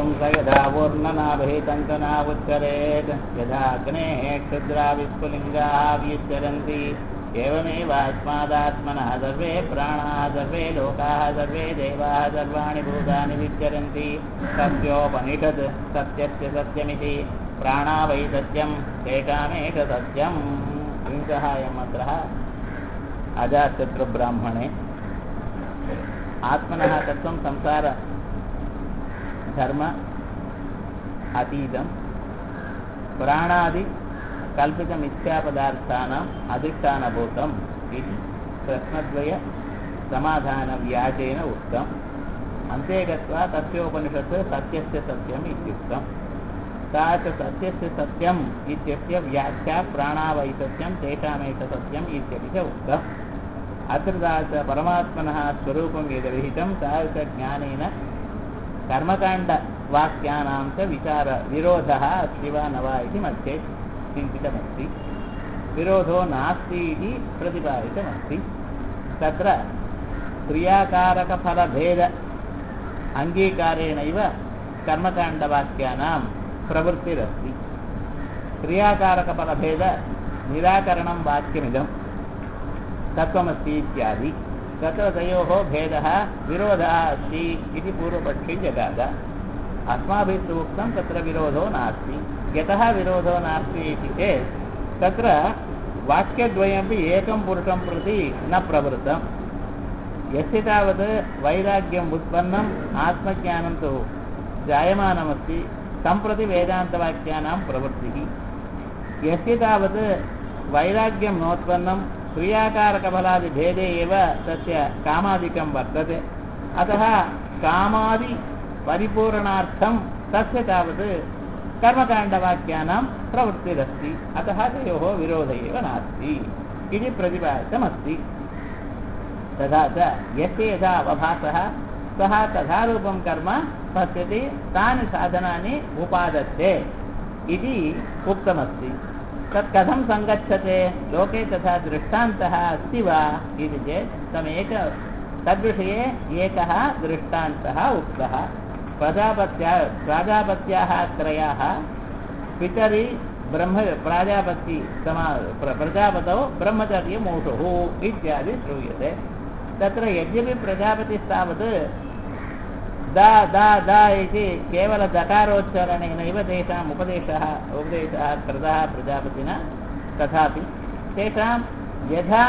ॐ स यदा पूर्णनाभेतन्तना उच्चरेत् यदा अग्नेः क्षुद्रा विस्फुलिङ्गाः व्युच्चरन्ति एवमेवास्मादात्मनः सर्वे प्राणाः सर्वे लोकाः सर्वे देवाः सर्वाणि भूतानि विच्चरन्ति सत्योपनिषत् सत्यस्य सत्यमिति प्राणा वै सत्यं तेषामेष सत्यम् विंशः अयं मन्त्रः अजाशत्रुब्राह्मणे आत्मनः तत्त्वं संसार धर्म अतीतं प्राणादि कल्पितमिथ्यापदार्थानाम् अधिष्ठानभूतम् इति प्रश्नद्वय समाधानव्याजेन उक्तम् अन्ते गत्वा तस्योपनिषत् सत्यस्य सत्यम् इत्युक्तम् सा च सत्यस्य सत्यम् इत्यस्य व्याख्या प्राणावै सत्यं तेषामेष सत्यम् इत्यपि च उक्तम् अत्र तादृश परमात्मनः स्वरूपं यद्विहितं तादृशज्ञानेन कर्मकाण्डवाक्यानां च विचार विरोधः अस्ति वा न वा इति मध्ये चिन्तितमस्ति विरोधो नास्ति इति प्रतिपादितमस्ति तत्र क्रियाकारकफलभेद अङ्गीकारेणैव कर्मकाण्डवाक्यानां प्रवृत्तिरस्ति क्रियाकारकफलभेद निराकरणं वाक्यमिदं तत्त्वमस्ति इत्यादि तत्र तयोः भेदः विरोधः अस्ति इति पूर्वपक्षी जगाद अस्माभिः तु उक्तं तत्र विरोधो नास्ति यतः विरोधो नास्ति इति चेत् तत्र वाक्यद्वयमपि एकं पुरुषं प्रति न प्रवृत्तं यस्य तावत् वैराग्यम् उत्पन्नम् आत्मज्ञानं तु जायमानमस्ति सम्प्रति वेदान्तवाक्यानां प्रवृत्तिः यस्य तावत् वैराग्यं नोत्पन्नं क्रियाकारकफलादिभेदे एव तस्य कामादिकं वर्तते अतः कामादिपरिपूरणार्थं तस्य तावत् कर्मकाण्डवाक्यानां प्रवृत्तिरस्ति अतः तयोः विरोध एव नास्ति इति प्रतिपादितमस्ति तथा च यस्य यथा अवभासः सः तथा रूपं कर्म पश्यति तानि साधनानि उपादत्ते इति उक्तमस्ति तत् कथं सङ्गच्छते लोके तथा दृष्टान्तः अस्ति वा इति चेत् तमेक तद्विषये एकः दृष्टान्तः उक्तः प्रजापत्या प्राजापत्याः त्रयाः पितरि ब्रह्म प्राजापत्ति समा प्रजापतौ ब्रह्मचर्यमूषुः इत्यादि श्रूयते तत्र यद्यपि प्रजापतिस्तावत् दा दा दा इति केवलदकारोच्चारणेनैव तेषाम् उपदेशः उपदेशः कृतः प्रजापतिना तथापि तेषां यथा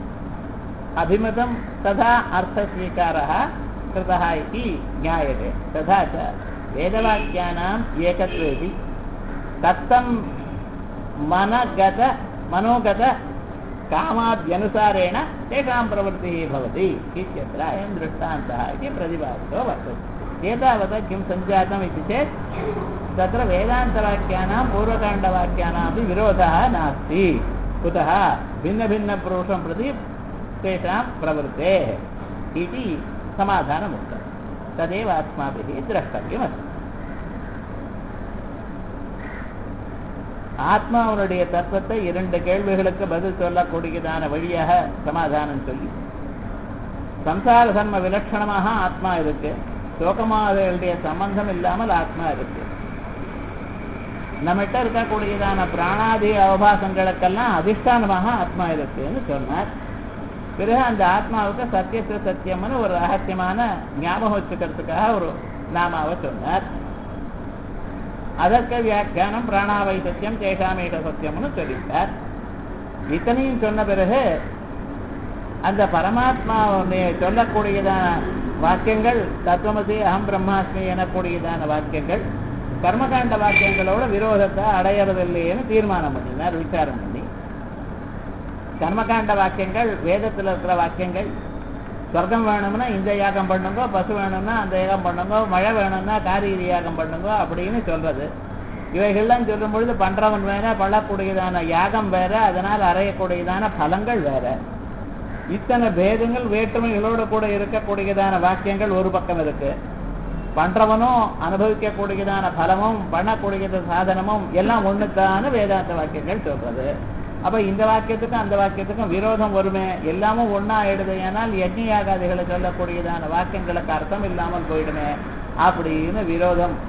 अभिमतं तथा अर्थस्वीकारः कृतः इति ज्ञायते तथा च वेदवाक्यानाम् एकत्वेपि तत्तं मनगत मनोगत कामाद्यनुसारेण तेषां प्रवृत्तिः भवति इत्यत्र अयं दृष्टान्तः इति प्रतिपादितो वर्तते एतावता किं सञ्जातम् इति चेत् तत्र वेदान्तवाक्यानां पूर्वकाण्डवाक्यानामपि विरोधः नास्ति कुतः भिन्नभिन्नपुरुषं प्रति तेषां प्रवृत्तेः इति समाधानमुक्तं तदेव अस्माभिः द्रष्टव्यमस्ति ஆத்மாவனுடைய தத்துவத்தை இரண்டு கேள்விகளுக்கு பதில் சொல்லக்கூடியதான வழியாக சமாதானம் சொல்லி சம்சார தர்ம விலட்சணமாக ஆத்மா இருக்கு சோகமாதலுடைய சம்பந்தம் இல்லாமல் ஆத்மா இருக்கு நம்மகிட்ட இருக்கக்கூடியதான பிராணாதி அவபாசங்களுக்கெல்லாம் அதிஷ்டானமாக ஆத்மா இருக்குன்னு சொன்னார் பிறகு அந்த ஆத்மாவுக்கு சத்தியச சத்தியம்னு ஒரு ரகசியமான ஞாபகம் வச்சுக்கிறதுக்காக ஒரு நாமாவை சொன்னார் அதற்கு வியாக்கியானம் பிராணாவை சத்தியம் தேஷாமேஷ சத்தியம்னு சொல்லிட்டார் இத்தனையும் சொன்ன பிறகு அந்த பரமாத்மா சொல்லக்கூடியதான வாக்கியங்கள் தத்துவமசி அகம் பிரம்மாஸ்மி எனக்கூடியதான வாக்கியங்கள் கர்மகாண்ட வாக்கியங்களோட விரோதத்தை அடையறதில்லைன்னு தீர்மானம் பண்ணினார் விசாரம் பண்ணி கர்மகாண்ட வாக்கியங்கள் வேதத்தில் இருக்கிற வாக்கியங்கள் சொர்க்கம் வேணும்னா இந்த யாகம் பண்ணுங்க பசு வேணும்னா அந்த யாகம் பண்ணுங்க மழை வேணும்னா காரிகரி யாகம் பண்ணுங்க அப்படின்னு சொல்றது இவைகள்லாம் சொல்லும் பொழுது பண்றவன் வேற பழக்கூடியதான யாகம் வேற அதனால் அறையக்கூடியதான பலங்கள் வேற இத்தனை பேதங்கள் வேற்றுமைகளோடு கூட இருக்கக்கூடியதான வாக்கியங்கள் ஒரு பக்கம் இருக்கு பண்றவனும் அனுபவிக்கக்கூடியதான பலமும் பண்ணக்கூடியது சாதனமும் எல்லாம் ஒண்ணுத்தான வேதாந்த வாக்கியங்கள் சொல்றது அப்ப இந்த வாக்கியத்துக்கும் அந்த வாக்கியத்துக்கும் விரோதம் வருமே எல்லாமும் ஒன்னா ஆயிடுது ஏனால் யஜ்ஞயாகாதிகளை சொல்லக்கூடியதான வாக்கியங்களுக்கு அர்த்தம் இல்லாமல் போயிடுமே அப்படின்னு விரோதம்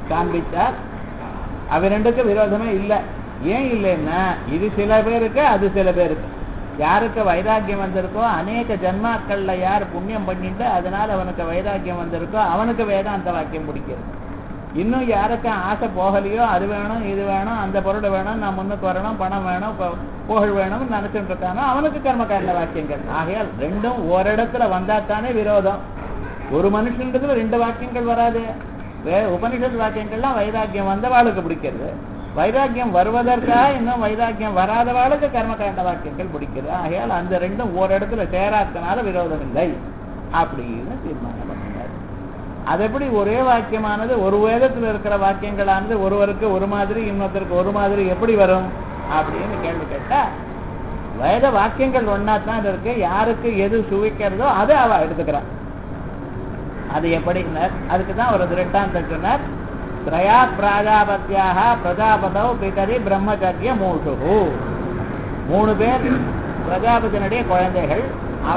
காண்பித்தார் அவ ரெண்டுக்கும் விரோதமே இல்லை ஏன் இல்லைன்னா இது சில பேருக்கு அது சில பேருக்கு யாருக்கு வைராக்கியம் வந்திருக்கோ அநேக ஜன்மாக்கள்ல யார் புண்ணியம் பண்ணிட்டு அதனால அவனுக்கு வைராக்கியம் வந்திருக்கோ அவனுக்கு வேதாந்த வாக்கியம் பிடிக்கிறது இன்னும் யாருக்கு ஆசை போகலையோ அது வேணும் இது வேணும் அந்த பொருள் வேணும் நான் முன்னுக்கு வரணும் பணம் வேணும் பு- புகழ் வேணும்னு நினைச்சுட்டு இருக்கானோ அவனுக்கு கர்மகாண்ட வாக்கியங்கள் ஆகையால் ரெண்டும் ஓரிடத்துல வந்தா தானே விரோதம் ஒரு மனுஷனுக்கு ரெண்டு வாக்கியங்கள் வராது வே உபனிஷத் வாக்கியங்கள்லாம் வைராக்கியம் வந்தவாளுக்கு பிடிக்கிறது வைராக்கியம் வருவதற்காக இன்னும் வைராக்கியம் வராதவாளுக்கு கர்மகாண்ட வாக்கியங்கள் பிடிக்கிறது ஆகையால் அந்த ரெண்டும் ஓரிடத்துல சேராதனால விரோதம் இல்லை அப்படின்னு தீர்மானம் பண்ணினார் அது எப்படி ஒரே வாக்கியமானது ஒரு வேதத்துல இருக்கிற வாக்கியங்களானது ஒருவருக்கு ஒரு மாதிரி இன்னொருத்தருக்கு ஒரு மாதிரி எப்படி வரும் அப்படின்னு கேள்வி கேட்டா வேத வாக்கியங்கள் ஒன்னா தான் இருக்கு யாருக்கு எது சுவிக்கிறதோ அதை அவ எடுத்துக்கிறான் அது எப்படின்னார் அதுக்கு தான் ஒரு திருஷ்டாந்தம் சொன்னார் திரயா பிராஜாபத்தியாக பிரஜாபதௌ பிதரி பிரம்மச்சரிய மூஷு மூணு பேர் பிரஜாபதியினுடைய குழந்தைகள் அவ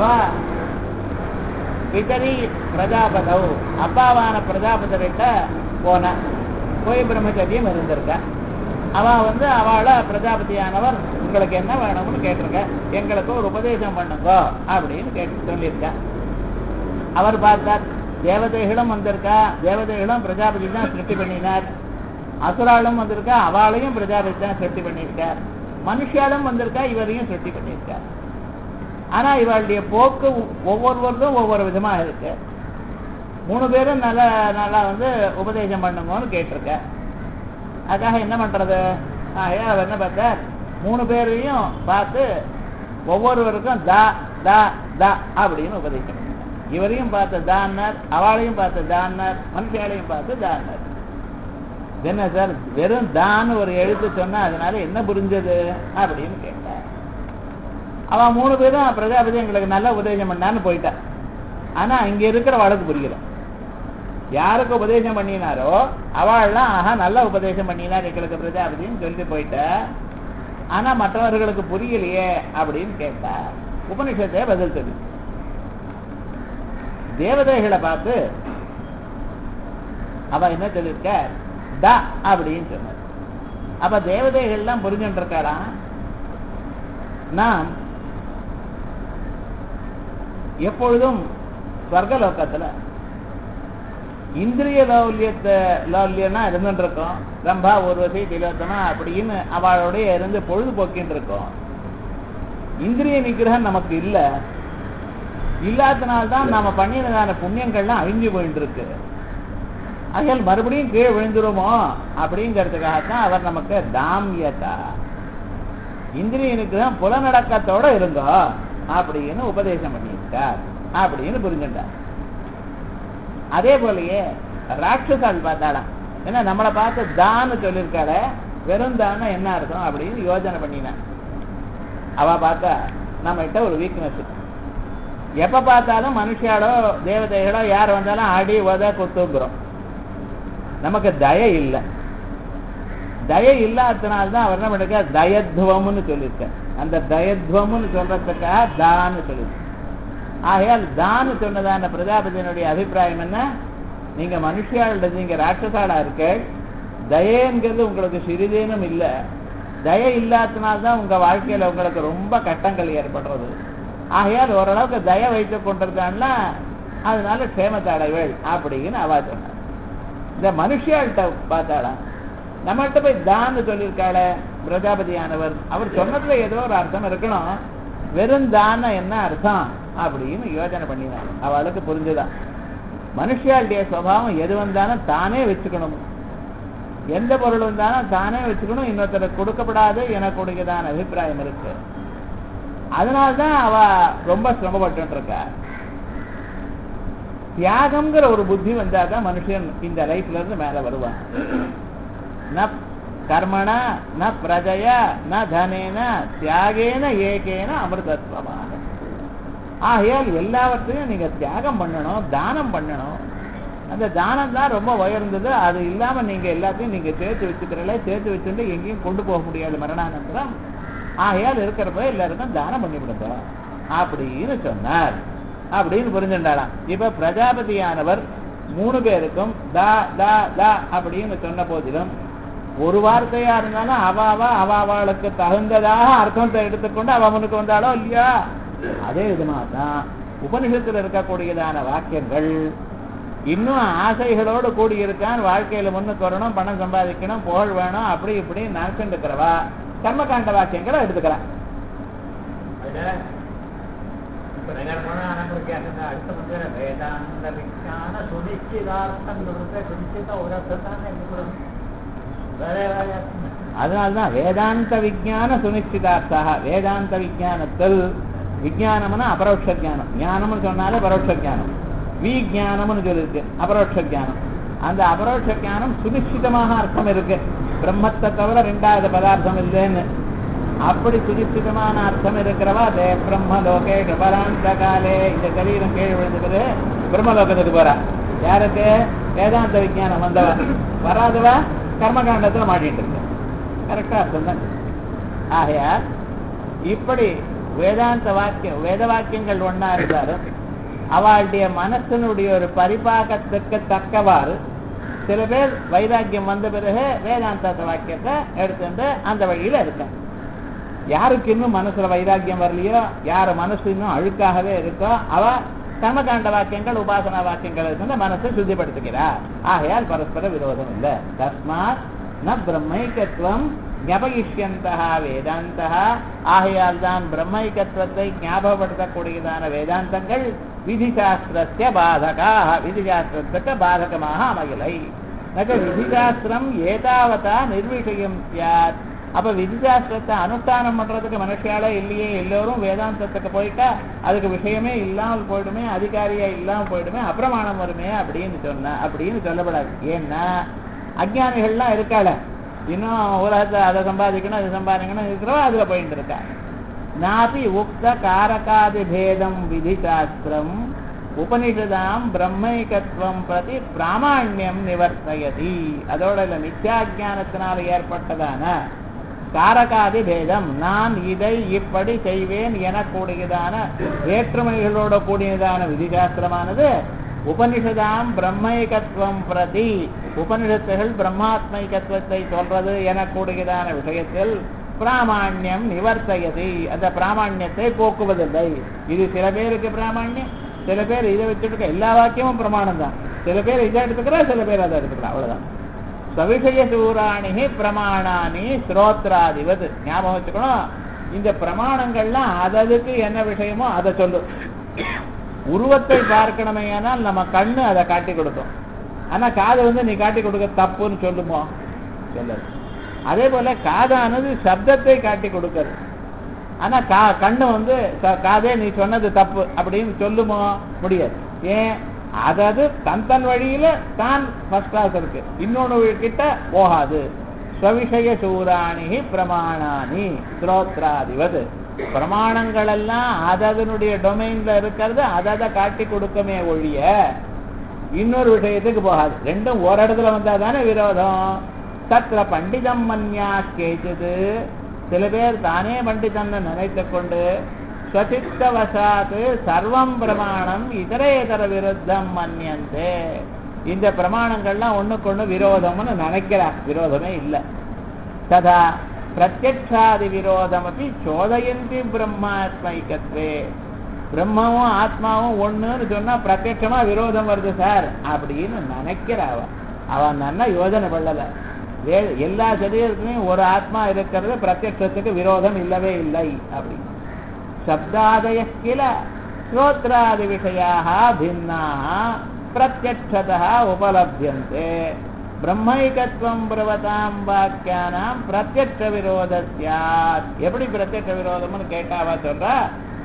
பிதரி பிரஜாபதவ் அப்பாவான பிரஜாபதிகிட்ட போன போய் பிரம்மச்சரியம் இருந்திருக்க அவ வந்து அவளை பிரஜாபதியானவர் உங்களுக்கு என்ன வேணும்னு கேட்டிருக்க எங்களுக்கு ஒரு உபதேசம் பண்ணுங்க அப்படின்னு கேட்டு சொல்லியிருக்க அவர் பார்த்தார் தேவதைகளும் வந்திருக்கா தேவதைகளும் பிரஜாபதி தான் சிருஷ்டி பண்ணினார் அசுராலும் வந்திருக்கா அவளையும் பிரஜாபதி தான் சிருஷ்டி பண்ணியிருக்கார் மனுஷாலும் வந்திருக்கா இவரையும் சிருஷ்டி பண்ணியிருக்கார் ஆனா இவளுடைய போக்கு ஒவ்வொருவருக்கும் ஒவ்வொரு விதமா இருக்கு மூணு பேரும் நல்லா நல்லா வந்து உபதேசம் பண்ணுங்கன்னு கேட்டிருக்க அதுக்காக என்ன பண்றது ஆகையா அவர் என்ன பார்த்தார் மூணு பேரையும் பார்த்து ஒவ்வொருவருக்கும் தா தா தா அப்படின்னு உபதேசம் பண்ணார் இவரையும் பார்த்து தான்னார் அவளையும் பார்த்து தான்னார் மனுஷாலையும் பார்த்து தான்னார் என்ன சார் வெறும் தான் ஒரு எழுத்து சொன்னா அதனால என்ன புரிஞ்சது அப்படின்னு கேட்டார் அவன் மூணு பேரும் பிரஜாபதி எங்களுக்கு நல்ல உபதேசம் பண்ணான்னு போயிட்டான் ஆனா இங்க இருக்கிற வழக்கு புரியல யாருக்கு உபதேசம் பண்ணினாரோ அவள்லாம் ஆஹா நல்ல உபதேசம் பண்ணினார் எங்களுக்கு பிரஜாபதின்னு சொல்லிட்டு போயிட்ட ஆனா மற்றவர்களுக்கு புரியலையே அப்படின்னு கேட்டா உபனிஷத்தை பதில் சொல்லு தேவதைகளை பார்த்து அவ என்ன சொல்லியிருக்க த அப்படின்னு சொன்னார் அப்ப தேவதைகள்லாம் புரிஞ்சுட்டு இருக்காராம் நாம் எப்பொழுதும் ஸ்வர்கலோகத்துல இந்திரிய லௌல்யத்தை லௌல்யம்னா இருந்துட்டு இருக்கோம் ரம்பா ஊர்வசி திலோத்தமா அப்படின்னு அவளோடைய இருந்து பொழுதுபோக்கின்னு இருக்கோம் இந்திரிய நிகிரகம் நமக்கு இல்ல இல்லாதனால்தான் நாம பண்ணினதான புண்ணியங்கள்லாம் அழிஞ்சு போயிட்டு இருக்கு ஆகையால் மறுபடியும் கீழே விழுந்துருமோ அப்படிங்கிறதுக்காகத்தான் அவர் நமக்கு தாமியதா இந்திரியனுக்கு தான் புலநடக்கத்தோட இருங்கோ அப்படின்னு உபதேசம் பண்ணியிருக்கார் அப்படின்னு புரிஞ்சுட்டார் அதே போலயே ராட்சசால் பார்த்தாலாம் ஏன்னா நம்மளை பார்த்து தான்னு சொல்லியிருக்காரு வெறும் தான என்ன அர்த்தம் அப்படின்னு யோஜனை பண்ணினான் அவ பார்த்தா நம்ம கிட்ட ஒரு வீக்னஸ் எப்ப பார்த்தாலும் மனுஷாலோ தேவதைகளோ யார் வந்தாலும் அடி உத குத்துங்கிறோம் நமக்கு தய இல்லை தய இல்லாதனால்தான் அவர் என்ன பண்ணிருக்க தயத்வம்னு சொல்லியிருக்கார் அந்த தயத்வம்னு சொல்றதுக்காக தான்னு சொல்லியிருக்க ஆகையால் தான்னு சொன்னதான பிரஜாபதியினுடைய அபிப்பிராயம் என்ன நீங்க மனுஷியாள நீங்க ராட்சசாலா இருக்க தயங்கிறது உங்களுக்கு சிறிதேனும் இல்லை தய இல்லாதனால்தான் உங்க வாழ்க்கையில உங்களுக்கு ரொம்ப கட்டங்கள் ஏற்படுறது ஆகையால் ஓரளவுக்கு தய வைத்துக் கொண்டிருக்கான்னா அதனால க்ஷேமத்தை அடைவேள் அப்படின்னு அவா சொன்னார் இந்த மனுஷியாள்கிட்ட பார்த்தாளா நம்மகிட்ட போய் தான்னு சொல்லியிருக்காள பிரஜாபதியானவர் அவர் சொன்னதுல ஏதோ ஒரு அர்த்தம் இருக்கணும் வெறும் தான என்ன அர்த்தம் அப்படின்னு யோசனை பண்ணினார் அவளுக்கு புரிஞ்சுதான் மனுஷியாளுடைய சுவாவம் எது வந்தாலும் தானே வச்சுக்கணும் எந்த பொருள் வந்தாலும் தானே வச்சுக்கணும் இன்னொருத்தருக்கு கொடுக்கப்படாது எனக்கு கொடுக்கதான அபிப்பிராயம் இருக்கு அதனால்தான் அவ ரொம்ப சிரமப்பட்டு இருக்கா தியாகம்ங்கிற ஒரு புத்தி வந்தாதான் மனுஷன் இந்த லைஃப்ல இருந்து மேல வருவான் ந கர்மணா ந பிரஜயா ந தனேன தியாகேன ஏகேன அமிர்தத்வமாக ஆகையால் எல்லாவற்றையும் நீங்க தியாகம் பண்ணணும் தானம் பண்ணணும் அந்த தானம் தான் ரொம்ப உயர்ந்தது அது இல்லாம நீங்க எல்லாத்தையும் நீங்க சேர்த்து வச்சுக்கிறீங்களே சேர்த்து வச்சுட்டு எங்கேயும் கொண்டு போக முடியாது மரணானந்தரம் ஆகையால் இருக்கிறப்ப எல்லாருக்கும் தானம் பண்ணி விடுங்க அப்படின்னு சொன்னார் அப்படின்னு புரிஞ்சுட்டாராம் இப்ப பிரஜாபதியானவர் மூணு பேருக்கும் தா தா தா அப்படின்னு சொன்ன போதிலும் ஒரு வார்த்தையா இருந்தாலும் அவாவா அவாவாளுக்கு தகுந்ததாக அர்த்தத்தை எடுத்துக்கொண்டு அவ முன்னுக்கு வந்தாலோ இல்லையா அதே விதமாக தான் உபனிஷத்துல இருக்கக்கூடியதான வாக்கியங்கள் இன்னும் ஆசைகளோடு கூடி இருக்கான் வாழ்க்கையில முன்னுக்கு வரணும் பணம் சம்பாதிக்கணும் புகழ் வேணும் அப்படி இப்படி நினைச்சுட்டு இருக்கிறவா கர்மகாண்ட வாக்கியங்களை எடுத்துக்கிறான் அதுல இப்ப நகரமான அனம்பிக்கையாக அடுத்த வந்து வேதாந்த விஞ்ஞான சுனிச்சிதார்த்தம் கொடுத்த சுனிச்சித ஒரு அர்த்தத்தானே எடுக்கணும் வேற வேற அர்த்தம் அதனால்தான் வேதாந்த விஞ்ஞான சுனிச்சிதார்த்தாக வேதாந்த விஞ்ஞானத்தில் விஞ்ஞானம்னா அபரோட்ச ஞானம் ஞானம்னு சொன்னாலே பரோட்ச ஞானம் விஜானம்னு சொல்லிருக்கு அபரோட்ச ஞானம் அந்த அபரோட்ச ஞானம் சுனிச்சிதமாக அர்த்தம் இருக்கு பிரம்மத்தை தவிர ரெண்டாவது பதார்த்தம் இல்லைன்னு அப்படி சுனிச்சிதமான அர்த்தம் இருக்கிறவா தே பிரம்ம லோகே பராந்த காலே இந்த சரீரம் கீழ் விழுந்துக்கிறது பிரம்மலோகத்துக்கு போறா யாருக்கு வேதாந்த விஞ்ஞானம் வந்தவ வராதவ கர்மகாண்டத்துல மாட்டிட்டு இருக்கு கரெக்டா அர்த்தம் தான் ஆகையால் இப்படி வேதாந்த வாக்கியம் வேத வாக்கியங்கள் ஒன்னா இருந்தாலும் அவளுடைய மனசனுடைய ஒரு பரிபாகத்துக்கு தக்கவாறு சில பேர் வைராக்கியம் வந்த பிறகு வேதாந்த வாக்கியத்தை எடுத்துட்டு அந்த வழியில இருக்க யாருக்கு இன்னும் மனசுல வைராக்கியம் வரலையோ யார் மனசு இன்னும் அழுக்காகவே இருக்கோ அவ கர்மகாண்ட வாக்கியங்கள் உபாசனா வாக்கியங்கள் இருந்து மனசை சுத்திப்படுத்துகிறார் ஆகையால் பரஸ்பர விரோதம் இல்லை தஸ்மாத் ந பிரம்மைக்கத்துவம் ஞபகிஷ்யந்தா வேதாந்தா ஆகையால் தான் பிரம்மைக்கத்துவத்தை ஞாபகப்படுத்தக்கூடியதான வேதாந்தங்கள் விதிசாஸ்திரஸ்ய பாதகாக விதிசாஸ்திரத்துக்கு பாதகமாக அமையலை நக விதிசாஸ்திரம் ஏதாவதா நிர்விஷயம் சியாத் அப்ப விதிசாஸ்திரத்தை அனுஷ்டானம் பண்றதுக்கு மனுஷியால இல்லையே எல்லோரும் வேதாந்தத்துக்கு போயிட்டா அதுக்கு விஷயமே இல்லாமல் போயிடுமே அதிகாரியா இல்லாமல் போயிடுமே அப்பிரமாணம் வருமே அப்படின்னு சொன்ன அப்படின்னு சொல்லப்படாது ஏன்னா அஜ்ஞானிகள்லாம் இருக்காள இன்னும் உலகத்தை அதை சம்பாதிக்கணும் அதை சம்பாதிக்கணும் இருக்கிறவா அதுல போயிட்டு இருக்கா நாபி உக்த காரகாதி பேதம் விதிசாஸ்திரம் உபனிஷதாம் பிரம்மைகத்துவம் பிரதி பிராமாண்யம் நிவர்த்தயதி அதோட இல்ல மித்யாஜானத்தினால் ஏற்பட்டதான காரகாதி பேதம் நான் இதை இப்படி செய்வேன் எனக்கூடியதான வேற்றுமைகளோட கூடியதான விதிசாஸ்திரமானது உபனிஷதாம் பிரம்மைகத்துவம் பிரதி உபனிஷத்துகள் பிரம்மாத்மைகத்துவத்தை சொல்றது எனக்கூடியதான விஷயத்தில் பிராமாண்யம் நிவர்த்தயதி அந்த பிராமாண்யத்தை போக்குவதில்லை இது சில பேருக்கு பிராமாண்யம் சில பேர் இதை வச்சுட்டு எல்லா வாக்கியமும் பிரமாணம் தான் சில பேர் இதை எடுத்துக்கிறா சில பேர் அதை எடுத்துக்கிறா அவ்வளவுதான் சவிஷய சூராணி பிரமாணானி ஸ்ரோத்ராதிவது ஞாபகம் வச்சுக்கணும் இந்த பிரமாணங்கள்லாம் அததுக்கு என்ன விஷயமோ அதை சொல்லும் உருவத்தை பார்க்கணுமே ஆனால் நம்ம கண்ணு அதை காட்டி கொடுக்கும் ஆனா காது வந்து நீ காட்டி கொடுக்க தப்புன்னு சொல்லுமோ சொல்லாது அதே போல காதானது சப்தத்தை காட்டி கொடுக்கிறது ஆனா கா கண்ணு வந்து க- காதே நீ சொன்னது தப்பு அப்படின்னு சொல்லுமோ முடியாது ஏன் அதாவது தன் தன் வழியில தான் ஃபர்ஸ்ட் கிளாஸ் இருக்கு இன்னொன்னு கிட்ட போகாது ஸ்வவிஷய சூராணி பிரமாணானி ஸ்ரோத்ராதிவது பிரமாணங்கள் எல்லாம் அதனுடைய டொமைன்ல இருக்கிறது அதை காட்டி கொடுக்கமே ஒழிய இன்னொரு விஷயத்துக்கு போகாது ரெண்டும் ஒரு இடத்துல வந்தா தானே விரோதம் தத்திர பண்டிதம் மன்யா கேச்சது சில பேர் தானே பண்டிதன்னு நினைத்துக் கொண்டு ஸ்வசித்தவசாத்து சர்வம் பிரமாணம் இதரேதர விருத்தம் மன்யந்தே இந்த பிரமாணங்கள்லாம் ஒண்ணுக்கொண்ணு விரோதம்னு நினைக்கிறார் விரோதமே இல்லை ததா பிரத்யக்ஷாதி விரோதமப்பி சோதயந்தி பிரம்மாத்மைக்கத்வே பிரம்மமும் ஆத்மாவும் ஒண்ணுன்னு சொன்னா பிரத்யட்சமா விரோதம் வருது சார் அப்படின்னு நினைக்கிறா அவ அவன் நன்னா யோஜனை பண்ணல வே எல்லா சரீரத்திலையும் ஒரு ஆத்மா இருக்கிறது பிரத்யட்சத்துக்கு விரோதம் இல்லவே இல்லை அப்படி சப்தாதய கில ஸ்ரோத்ராதி விஷயாக பின்னாக பிரத்யக்ஷதா உபலபியந்தே பிரம்மைகத்துவம் பிரவதாம் வாக்கியானாம் பிரத்யக்ஷ விரோத சியாத் எப்படி பிரத்யக்ஷ விரோதம்னு கேட்டாவா சொல்றா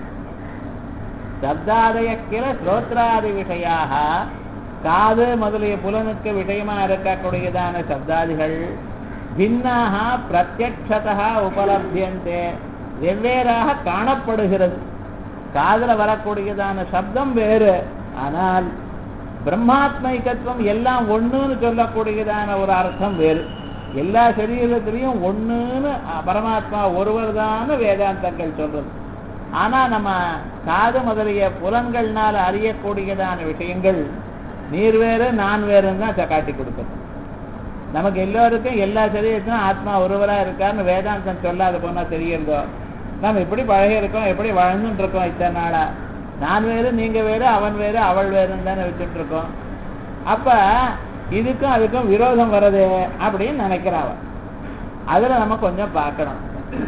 சப்தாதய கில ஸ்ரோத்ராதி விஷயாக காது முதலிய புலனுக்கு விஷயமா இருக்கக்கூடியதான சப்தாதிகள் பின்னாக பிரத்யக்ஷதா உபலபியந்தே வெவ்வேறாக காணப்படுகிறது காதுல வரக்கூடியதான சப்தம் வேறு ஆனால் பிரம்மாத்மைகத்துவம் எல்லாம் ஒண்ணுன்னு சொல்லக்கூடியதான ஒரு அர்த்தம் வேறு எல்லா சரீரத்திலையும் ஒண்ணுன்னு அஹ், பரமாத்மா ஒருவர் தான் வேதாந்தங்கள் சொல்றது ஆனா நம்ம காது முதலிய புலன்கள்னால அறியக்கூடியதான விஷயங்கள் நீர் வேறு நான் வேறுன்னு தான் காட்டி கொடுக்குது நமக்கு எல்லோருக்கும் எல்லா சரீரத்திலும் ஆத்மா ஒருவரா இருக்காருன்னு வேதாந்தம் சொல்லாத போனா தெரியுறதோ நம்ம எப்படி பழகி இருக்கோம் எப்படி வாழ்ந்துட்டு இருக்கோம் இத்தனை நாளா நான் வேறு நீங்க வேறு அவன் வேறு அவள் வேறுன்னு தானே வச்சுட்டு இருக்கோம் அப்ப இதுக்கும் அதுக்கும் விரோதம் வருது அப்படின்னு நினைக்கிறாவ அதுல நம்ம கொஞ்சம் பார்க்கணும்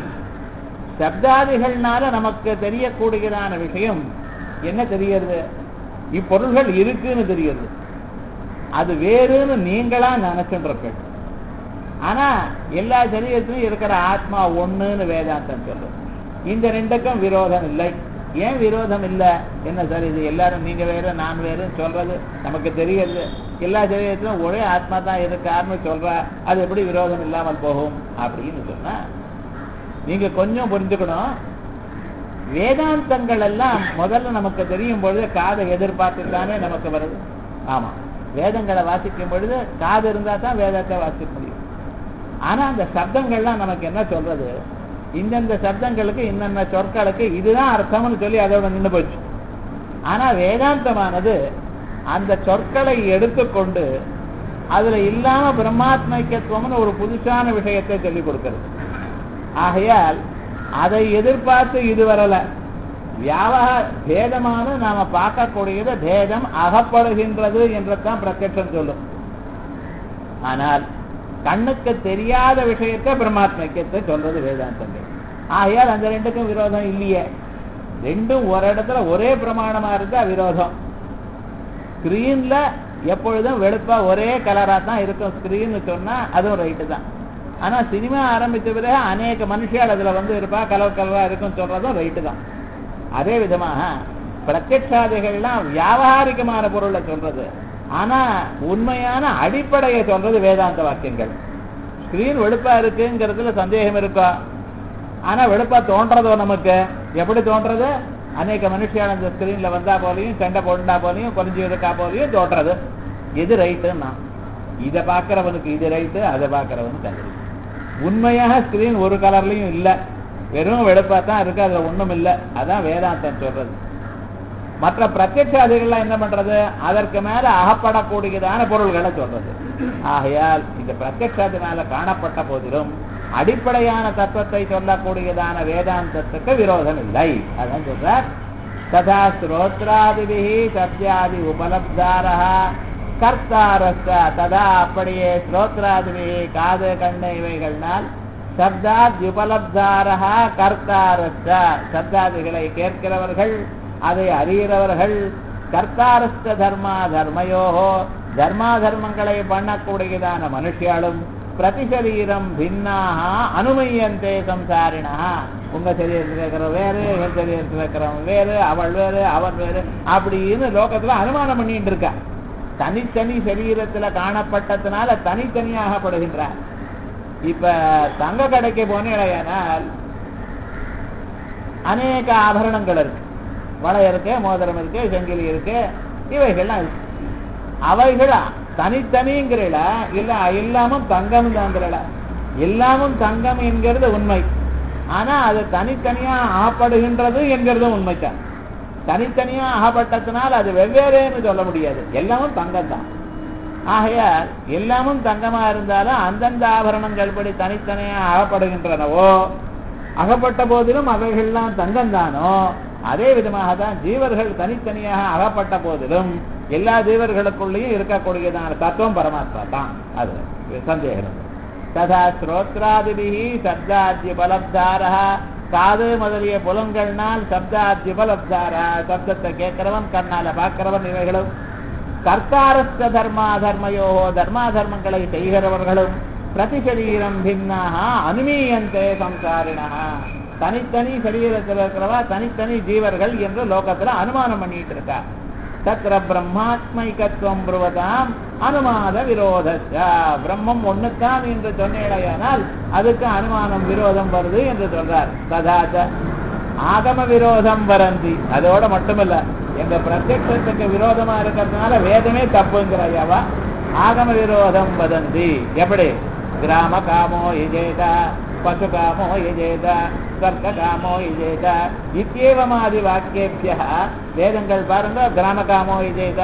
சப்தாதிகள்னால நமக்கு தெரியக்கூடியதான விஷயம் என்ன தெரியறது இப்பொருள்கள் இருக்குன்னு தெரியுது அது வேறுன்னு நீங்களா நினைச்சுட்டு இருக்க ஆனா எல்லா சரீரத்திலும் இருக்கிற ஆத்மா ஒண்ணுன்னு வேதாந்தம் சொல்லும் இந்த ரெண்டுக்கும் விரோதம் இல்லை ஏன் விரோதம் இல்லை என்ன சார் இது எல்லாரும் நீங்க வேறு நான் வேறுன்னு சொல்றது நமக்கு தெரியுது எல்லா சரீரத்திலும் ஒரே ஆத்மா தான் இருக்காருன்னு சொல்ற அது எப்படி விரோதம் இல்லாமல் போகும் அப்படின்னு சொன்னா நீங்க கொஞ்சம் புரிஞ்சுக்கணும் வேதாந்தங்கள் எல்லாம் முதல்ல நமக்கு தெரியும் பொழுது காதை எதிர்பார்த்து தானே நமக்கு வருது ஆமா வேதங்களை வாசிக்கும் பொழுது காது இருந்தா தான் வேதத்தை வாசிக்க முடியும் ஆனா அந்த சப்தங்கள்லாம் நமக்கு என்ன சொல்றது இந்தந்த சப்தங்களுக்கு இன்னென்ன சொற்களுக்கு இதுதான் அர்த்தம்னு சொல்லி அதோட நின்று போச்சு ஆனா வேதாந்தமானது அந்த சொற்களை எடுத்துக்கொண்டு அதுல இல்லாம பிரம்மாத்மைக்கத்துவம்னு ஒரு புதுசான விஷயத்தை சொல்லிக் கொடுக்கிறது ஆகையால் அதை எதிர்பார்த்து இது வரல வியாபக பேதமான நாம பார்க்கக்கூடியது பேதம் அகப்படுகின்றது என்றுதான் பிரத்யட்சம் சொல்லும் ஆனால் கண்ணுக்கு தெரியாத விஷயத்தை பிரம்மாத்மைக்கத்தை சொல்றது வேதாந்தங்கள் ஆகையால் அந்த ரெண்டுக்கும் விரோதம் இல்லையே ரெண்டும் ஒரு இடத்துல ஒரே பிரமாணமா இருந்தா விரோதம் ஸ்கிரீன்ல எப்பொழுதும் வெளுப்பா ஒரே கலரா தான் இருக்கும் ஸ்கிரீன் சொன்னா அதுவும் ரைட்டு தான் ஆனா சினிமா ஆரம்பிச்ச பிறகு அநேக மனுஷியால் அதுல வந்து இருப்பா கலர் கலரா இருக்கும் சொல்றதும் ரைட்டு தான் அதே விதமாக பிரத்யட்சாதிகள்லாம் வியாபாரிகமான பொருளை சொல்றது ஆனா உண்மையான அடிப்படையை சொல்றது வேதாந்த வாக்கியங்கள் ஸ்கிரீன் வெளுப்பா இருக்குங்கிறதுல சந்தேகம் இருக்கா ஆனா வெளுப்பா தோன்றதோ நமக்கு எப்படி தோன்றது அநேக மனுஷியால் அந்த ஸ்கிரீன்ல வந்தா போலையும் சண்டை போண்டா போலையும் குறைஞ்சி இருக்கா போலையும் தோன்றது எது ரைட்டுன்னா இதை பார்க்கறவனுக்கு இது ரைட்டு அதை பார்க்கறவனுக்கு அது right. உண்மையாக ஸ்கிரீன் ஒரு கலர்லயும் இல்ல வெறும் வெளுப்பா தான் இருக்கு அதுல ஒண்ணும் இல்ல அதான் வேதாந்தம் சொல்றது மற்ற பிரத்யட்சாதிகள்லாம் என்ன பண்றது அதற்கு மேல அகப்படக்கூடியதான பொருள்களை சொல்றது ஆகையால் இந்த பிரத்யட்சாதினால காணப்பட்ட போதிலும் அடிப்படையான தத்துவத்தை சொல்லக்கூடியதான வேதாந்தத்துக்கு விரோதம் இல்லை அதான் சொல்றார் ததா ஸ்ரோத்ராதிபிகி சத்யாதி உபலப்தாரா கர்த்தாரஸ்த ததா அப்படியே ஸ்ரோத்ராதிபிகி காது கண்ணு இவைகள்னால் சப்தாத் உபலப்தாரா கர்த்தாரஸ்த சப்தாதிகளை கேட்கிறவர்கள் அதை அறிகிறவர்கள் கர்த்தாரஸ்த தர்மா தர்மயோகோ தர்மா தர்மங்களை பண்ணக்கூடியதான மனுஷியாலும் பிரதிசரீரம் பின்னாக அனுமயந்தே சம்சாரினா உங்க சரீரத்தில் இருக்கிற வேறு என் சரீரத்தில் இருக்கிறவன் வேறு அவள் வேறு அவன் வேறு அப்படின்னு லோகத்துல அனுமானம் பண்ணிட்டு இருக்கா தனித்தனி சரீரத்துல காணப்பட்டதுனால தனித்தனியாகப்படுகின்றார் இப்ப தங்க கடைக்கு போனேனால் அநேக ஆபரணங்கள் இருக்கு வளை இருக்கு மோதிரம் இருக்கு செங்கிலி இருக்கு இவைகள்லாம் இருக்கு அவைகள் தனித்தனிங்கிறல இல்ல எல்லாமும் தங்கம் தாங்கிறல எல்லாமும் தங்கம் என்கிறது உண்மை ஆனா அது தனித்தனியா ஆகப்படுகின்றது என்கிறது உண்மைதான் தனித்தனியா ஆகப்பட்டதுனால் அது வெவ்வேறேன்னு சொல்ல முடியாது எல்லாமும் தங்கம் தான் ஆகையால் எல்லாமும் தங்கமா இருந்தாலும் அந்தந்த ஆபரணங்கள் படி தனித்தனியா ஆகப்படுகின்றனவோ அகப்பட்ட போதிலும் அவைகள்லாம் தங்கம் தானோ அதே விதமாக தான் ஜீவர்கள் தனித்தனியாக அகப்பட்ட போதிலும் எல்லா ஜீவர்களுக்குள்ளேயும் இருக்கக்கூடியதான தத்துவம் பரமாத்மா தான் அது சந்தேகம் இல்லை. ததா ஸ்ரோத்ராதிபிகி சப்தாத்ய பலப்தாரா காது முதலிய புலங்கள்னால் சப்தாத்ய பலப்தாரா சப்தத்தை கேட்கிறவன் கண்ணால பார்க்கிறவன் இவைகளும் கர்த்தாரஸ்த தர்மா தர்மயோ தர்மா தர்மங்களை செய்கிறவர்களும் பிரதிசரீரம் பின்னாக அனுமீயந்தே சம்சாரிணா தனித்தனி சரீரத்தில் இருக்கிறவா தனித்தனி ஜீவர்கள் என்று லோகத்துல அனுமானம் பண்ணிட்டு இருக்கா தத்திர பிரம்மாத்மைகத்துவம் புருவதாம் அனுமான விரோதச்ச பிரம்மம் ஒண்ணுத்தான் என்று சொன்னேடையானால் அதுக்கு அனுமானம் விரோதம் வருது என்று சொல்றார் ததாச்ச ஆகம விரோதம் வரந்தி அதோட மட்டுமல்ல எங்க பிரத்யட்சத்துக்கு விரோதமா இருக்கிறதுனால வேதமே தப்புங்கிறாயாவா ஆகம விரோதம் வதந்தி எப்படி கிராம காமோ இஜேத பசு காமோ இஜேத ஸ்வர்க காமோ இஜேத இத்தியேவமாதி வாக்கியேபிய வேதங்கள் பாருங்க கிராம காமோ இஜேத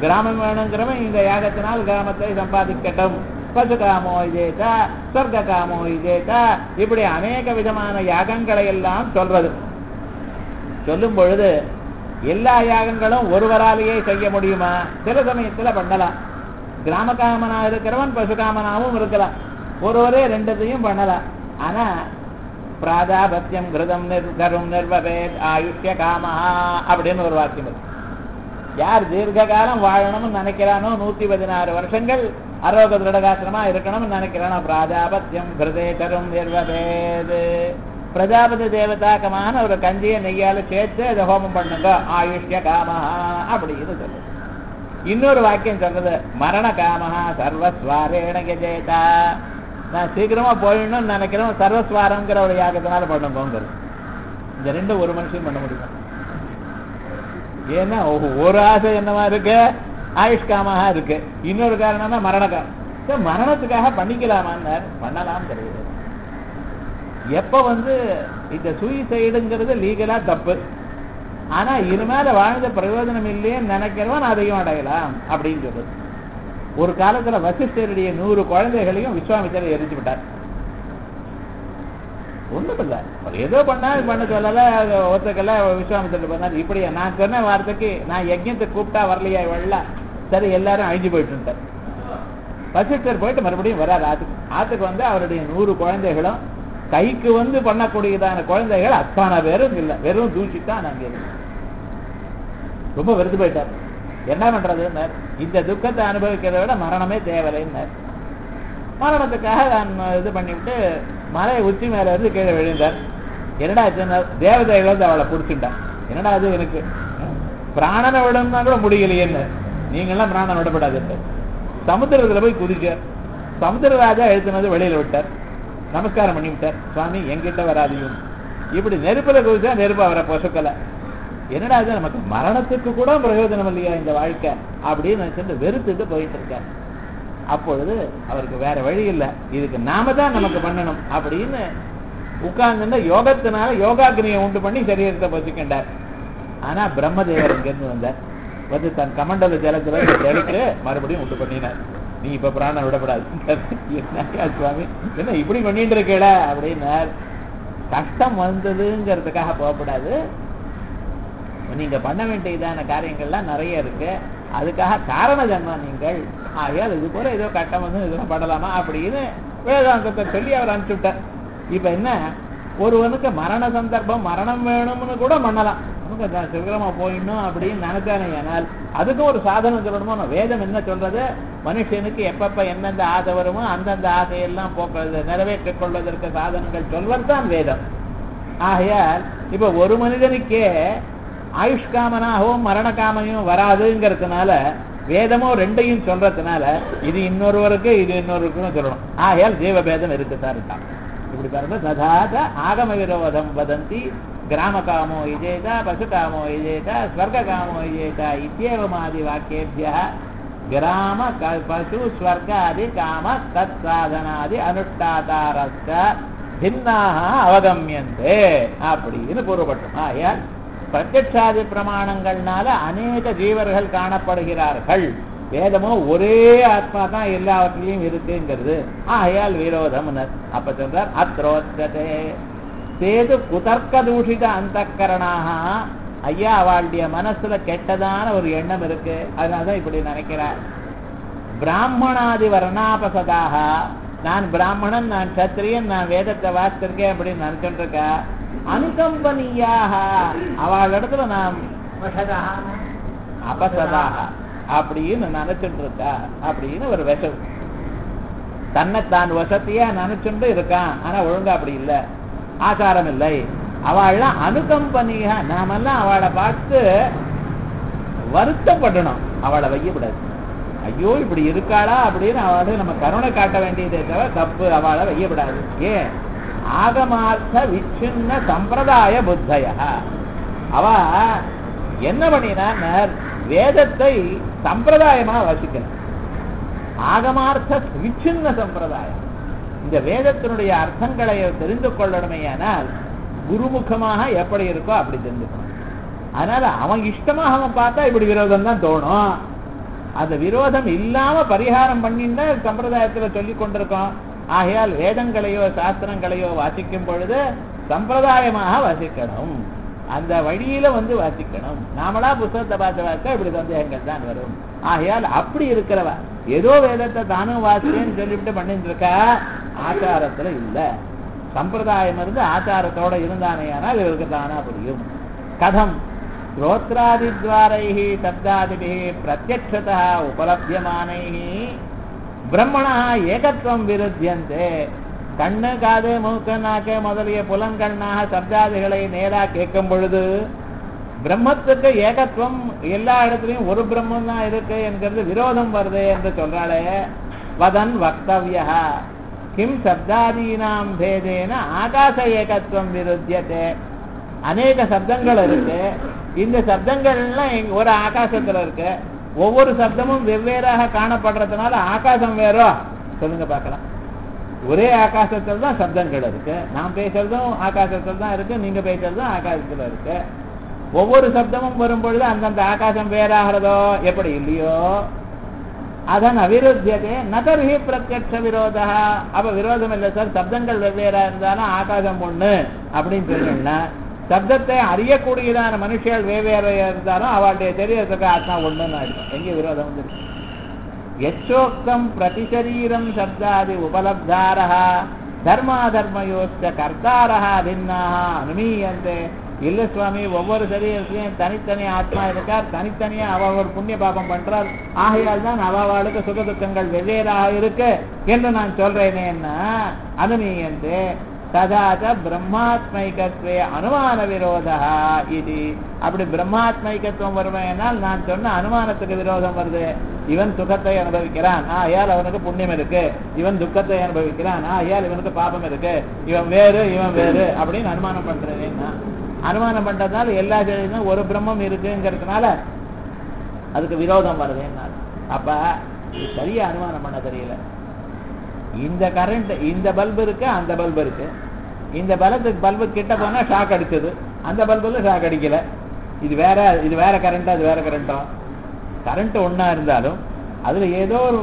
கிராமம் வேணுங்கிறவன் இந்த யாகத்தினால் கிராமத்தை சம்பாதிக்கட்டும் பசு காமோ இதேதா சொர்க்க காமோ இதேதா இப்படி அநேக விதமான யாகங்களை எல்லாம் சொல்றது சொல்லும் பொழுது எல்லா யாகங்களும் ஒருவராலேயே செய்ய முடியுமா சில சமயத்துல பண்ணலாம் கிராம காமனா இருக்கிறவன் பசு காமனாவும் இருக்கலாம் ஒருவரே ரெண்டத்தையும் பண்ணலாம் ஆனா பிராஜாபத்தியம் கிருதம் நிர்கரும் நிர்வபேத் ஆயுஷ்ய காமஹா அப்படின்னு ஒரு வாக்கியம் இருக்கு யார் தீர்க்க காலம் வாழணும்னு நினைக்கிறானோ நூத்தி பதினாறு வருஷங்கள் அரோக திருடகாசிரமா இருக்கணும்னு நினைக்கிறானோ பிராஜாபத்தியம் கிருதேதரும் நிர்வபேது பிரஜாபதி தேவதாக்கமான ஒரு கஞ்சியை நெய்யால சேர்த்து அதை ஹோமம் பண்ணுங்க ஆயுஷ்ய காமஹா அப்படின்னு சொல்லுது இன்னொரு வாக்கியம் சொல்றது மரண காமஹா சர்வஸ்வாரேண கஜேதா நான் சீக்கிரமா போயிடணும்னு நினைக்கிறோம் சர்வஸ்வாரங்கிற ஒரு யாகத்தினால பண்ணுங்கிறது இந்த ரெண்டும் ஒரு மனுஷன் பண்ண முடியும் ஏன்னா ஒ- ஒரு ஆசை என்னவா இருக்கு ஆயுஷ்காமாக இருக்கு இன்னொரு காரணம்னா மரண காரணம் சரி, மரணத்துக்காக பண்ணிக்கலாமான்னார் பண்ணலாம் தெரியுது எப்ப வந்து இந்த சூசைடுங்கிறது லீகலா தப்பு ஆனா இனிமேல வாழ்ந்த பிரயோஜனம் இல்லையேன்னு நினைக்கிறவன் அதையும் அடையலாம் அப்படின்னு சொல்றது ஒரு காலத்துல வசிஷ்டருடைய நூறு குழந்தைகளையும் விஸ்வாமித்திரர் எரிச்சு விட்டார் ஒண்ணும் இல்ல அவர் ஏதோ பண்ணா பண்ண சொல்லல அது ஒருத்தக்கல்ல விஸ்வாமித்திரர் பண்ணார் இப்படி நான் சொன்ன வார்த்தைக்கு நான் யஜ்யத்தை கூப்பிட்டா வரலையா வெள்ள சரி எல்லாரும் அழிஞ்சு போயிட்டு வசிஷ்டர் போயிட்டு மறுபடியும் வராது ஆத்துக்கு ஆத்துக்கு வந்து அவருடைய நூறு குழந்தைகளும் கைக்கு வந்து பண்ணக்கூடியதான குழந்தைகள் அத்தனை பேரும் இல்லை வெறும் தூசித்தான் அங்கே இருக்கு ரொம்ப வெறுத்து போயிட்டார் என்ன பண்றதுன்னார் இந்த துக்கத்தை அனுபவிக்கிறத விட மரணமே தேவையில்லைன்னார் மரணத்துக்காக நான் இது பண்ணிவிட்டு மலை உச்சி மேல இருந்து கீழே விழுந்தார் என்னடா சொன்னார் தேவதைகள் வந்து அவளை பிடிச்சிட்டான் என்னடா அது எனக்கு பிராணனை விடணும்னா கூட முடியலையேன்னு நீங்கெல்லாம் பிராணன் விடப்படாது சமுத்திரத்துல போய் குதிச்சார் சமுத்திரராஜா எழுத்துனது வெளியில விட்டார் நமஸ்காரம் பண்ணி விட்டார் சுவாமி என்கிட்ட வராதீங்க இப்படி நெருப்புல குதிச்சா நெருப்பு அவரை பொசுக்கல என்னடா இது நமக்கு மரணத்துக்கு கூட பிரயோஜனம் இல்லையா இந்த வாழ்க்கை அப்படின்னு நினைச்சிட்டு வெறுத்துட்டு போயிட்டு இருக்கார் அப்பொழுது அவருக்கு வேற வழி இல்லை இதுக்கு நாம தான் நமக்கு பண்ணணும் அப்படின்னு உட்கார்ந்து யோகத்தினால யோகாக்னியை உண்டு பண்ணி சரீரத்தை பசிக்கின்றார் ஆனா பிரம்மதேவர் இங்கிருந்து வந்தார் வந்து தன் கமண்டல ஜலத்துல தெளித்து மறுபடியும் உண்டு பண்ணினார் நீ இப்ப பிராணம் விடப்படாது என்னய்யா சுவாமி என்ன இப்படி பண்ணிட்டு இருக்கல அப்படின்னார் கஷ்டம் வந்ததுங்கிறதுக்காக போகக்கூடாது நீங்க பண்ண வேண்டியதான காரியங்கள்லாம் நிறைய இருக்கு அதுக்காக காரண ஜன்மம் நீங்கள் ஆகையால் இது போல ஏதோ கட்டம் வந்து இதெல்லாம் பண்ணலாமா அப்படின்னு வேதாந்தத்தை சொல்லி அவர் அனுப்பிச்சு விட்டார் இப்ப என்ன ஒருவனுக்கு மரண சந்தர்ப்பம் மரணம் வேணும்னு கூட பண்ணலாம் நமக்கு நான் சீக்கிரமா போயிடணும் அப்படின்னு நினைச்சானே ஆனால் அதுக்கும் ஒரு சாதனம் சொல்லணுமோ வேதம் என்ன சொல்றது மனுஷனுக்கு எப்பப்ப எந்தெந்த ஆசை வருமோ அந்தந்த ஆசையெல்லாம் போக்குறது நிறைவேற்றிக் கொள்வதற்கு சாதனங்கள் சொல்வதுதான் வேதம் ஆகையால் இப்ப ஒரு மனிதனுக்கே ஆயுஷ்காமனாகவும் மரணகாமையும் வராதுங்கிறதுனால வேதமோ ரெண்டையும் சொல்றதுனால இது இன்னொருவருக்கு இது இன்னொருவருக்கும் சொல்லணும் ஆகையால் ஜீவபேதம் இருக்குதான் இருக்கான் இப்படி பாருங்க ததாத ஆகம விரோதம் வதந்தி கிராம காமோ இஜேதா பசு காமோ இஜேதா ஸ்வர்க காமோ இஜேதா இத்தியவமாதி வாக்கியேபிய கிராம க- பசு ஸ்வர்காதி காம தத் சாதனாதி அனுஷ்டாதாரஸ்த பின்னாக அவகமியந்தே அப்படின்னு கூறப்பட்டோம் ஆகையால் பிரத்யட்சாதி பிரமாணங்கள்னால அநேக ஜீவர்கள் காணப்படுகிறார்கள் வேதமோ ஒரே ஆத்மா தான் எல்லாவற்றிலையும் இருக்குங்கிறது ஆகையால் விரோதம் அப்ப சொல்றார் அத்ரோச்சதே சேது குதர்க்க தூஷித அந்த ஐயா அவளுடைய மனசுல கெட்டதான ஒரு எண்ணம் இருக்கு அதனாலதான் இப்படி நினைக்கிறார் பிராமணாதி வர்ணாபசதாக நான் பிராமணன் நான் சத்திரியன் நான் வேதத்தை வாசித்திருக்கேன் அப்படின்னு நினைச்சுட்டு இருக்கா அனுகம்பனியாக அவள் இடத்துல நான் அபசதாக அப்படின்னு நினைச்சுட்டு இருக்கா அப்படின்னு ஒரு விஷம் தன்னை தான் வசதியா நினைச்சுட்டு இருக்கான் ஆனா ஒழுங்கா அப்படி இல்ல ஆச்சாரம் இல்லை அவள்லாம் அனுகம்பனியா நாமெல்லாம் அவளை பார்த்து வருத்தப்படணும் அவளை வையக்கூடாது ஐயோ இப்படி இருக்காளா அப்படின்னு அவளுக்கு நம்ம கருணை காட்ட வேண்டியதே தவிர தப்பு அவளை வையப்படாது ஏன் ஆகமார்த்த விச்சின்ன சம்பிரதாய புத்தய அவ என்ன பண்ணினா வேதத்தை சம்பிரதாயமா வசிக்கணும் ஆகமார்த்த விச்சின்ன சம்பிரதாயம் இந்த வேதத்தினுடைய அர்த்தங்களை தெரிந்து கொள்ளணுமேயானால் குருமுகமாக எப்படி இருக்கோ அப்படி தெரிஞ்சுக்கணும் அதனால அவன் இஷ்டமாக அவன் பார்த்தா இப்படி விரோதம் தான் தோணும் அந்த விரோதம் இல்லாம பரிகாரம் பண்ணின்னு சம்பிரதாயத்துல சொல்லி கொண்டிருக்கோம் ஆகையால் வேதங்களையோ சாஸ்திரங்களையோ வாசிக்கும் பொழுது சம்பிரதாயமாக வாசிக்கணும் அந்த வழியில வந்து வாசிக்கணும் நாமளா புத்தகத்தை பார்த்து வாசித்தா இப்படி சந்தேகங்கள் தான் வரும் ஆகையால் அப்படி இருக்கிறவ ஏதோ வேதத்தை தானும் வாசிச்சேன்னு சொல்லிவிட்டு பண்ணிட்டு இருக்கா ஆச்சாரத்துல இல்ல சம்பிரதாயம் இருந்து ஆச்சாரத்தோட இருந்தானேயானால் இவருக்கு தானா புரியும் கதம் ஸ்ரோத்ராதித்வாரைः சப்தாதிபிः பிரத்யக்ஷதः உபலப்யமானைः பிரம்மணா ஏகத்துவம் விருத்தியந்தே கண்ணு காது மூக்கு நாக்கு முதலிய புலன்கண்ணாக சப்தாதிகளை நேரா கேட்கும் பொழுது பிரம்மத்துக்கு ஏகத்துவம் எல்லா இடத்துலயும் ஒரு பிரம்மம் தான் இருக்கு என்கிறது விரோதம் வருது என்று சொல்றாளே வதன் வக்தவியா கிம் சப்தாதீனாம் பேதேன ஆகாச ஏகத்துவம் விருத்தியதே அநேக சப்தங்கள் இருக்கு இந்த சப்தங்கள்லாம் எங்க- ஒரு ஆகாசத்துல இருக்கு ஒவ்வொரு சப்தமும் வெவ்வேறாக காணப்படுறதுனால ஆகாசம் வேறோ சொல்லுங்க பார்க்கலாம் ஒரே ஆகாசத்தில் தான் சப்தங்கள் இருக்கு நான் பேசுறதும் ஆகாசத்தில் தான் இருக்கு நீங்க பேசுறதும் ஆகாசத்துல இருக்கு ஒவ்வொரு சப்தமும் வரும்பொழுது அந்தந்த ஆகாசம் வேறாகிறதோ எப்படி இல்லையோ அதன் அவிருத்தியதே நதர்ஹி பிரத்யக்ஷ விரோதா அப்ப விரோதம் இல்லை சார் சப்தங்கள் வெவ்வேறா இருந்தாலும் ஆகாசம் ஒண்ணு அப்படின்னு சொன்னீங்கன்னா சப்தத்தை அறியக்கூடியதான மனுஷிகள் வெவ்வேறு இருந்தாலும் அவளுடைய தெரியறதுக்கு ஆத்மா ஒண்ணுன்னு ஆயிடும் எங்க விரோதம் வந்துருக்கு யச்சோக்தம் பிரதிசரீரம் சப்தாதி உபலப்தாரः தர்மாதர்மயோச்ச கர்த்தாரः பின்னாக அனுமீயந்தே இல்ல சுவாமி ஒவ்வொரு சரீரத்திலையும் தனித்தனி ஆத்மா இருக்கார் தனித்தனியா அவ ஒரு புண்ணிய பாபம் பண்றார் ஆகையால் தான் அவளுக்கு சுக துக்கங்கள் வெவ்வேறாக இருக்கு என்று நான் சொல்றேனேன்னா அனுமீயந்தே ததாச்ச பிரம்மாத்மைகத்வே அனுமான விரோதா இது அப்படி பிரம்மாத்மைகத்துவம் வருமையானால் நான் சொன்ன அனுமானத்துக்கு விரோதம் வருது இவன் சுகத்தை அனுபவிக்கிறான் ஆகையால் அவனுக்கு புண்ணியம் இருக்கு இவன் துக்கத்தை அனுபவிக்கிறான் ஆகையால் இவனுக்கு பாபம் இருக்கு இவன் வேறு இவன் வேறு அப்படின்னு அனுமானம் பண்றேன்னா அனுமானம் பண்றதுனால எல்லா சரீரமும் ஒரு பிரம்மம் இருக்குங்கிறதுனால அதுக்கு விரோதம் வருதுன்னா அப்ப இது சரியா அனுமானம் பண்ண தெரியல இந்த கரண்ட் இந்த பல்பு இருக்கு அந்த பல்பு இருக்கு இந்த பலத்துக்கு பல்பு கிட்ட போனா ஷாக் அடிச்சது அந்த பல்புல ஷாக் அடிக்கல இது வேற இது வேற கரண்ட் அது வேற கரண்டா கரண்ட் ஒண்ணா இருந்தாலும் அதுல ஏதோ ஒரு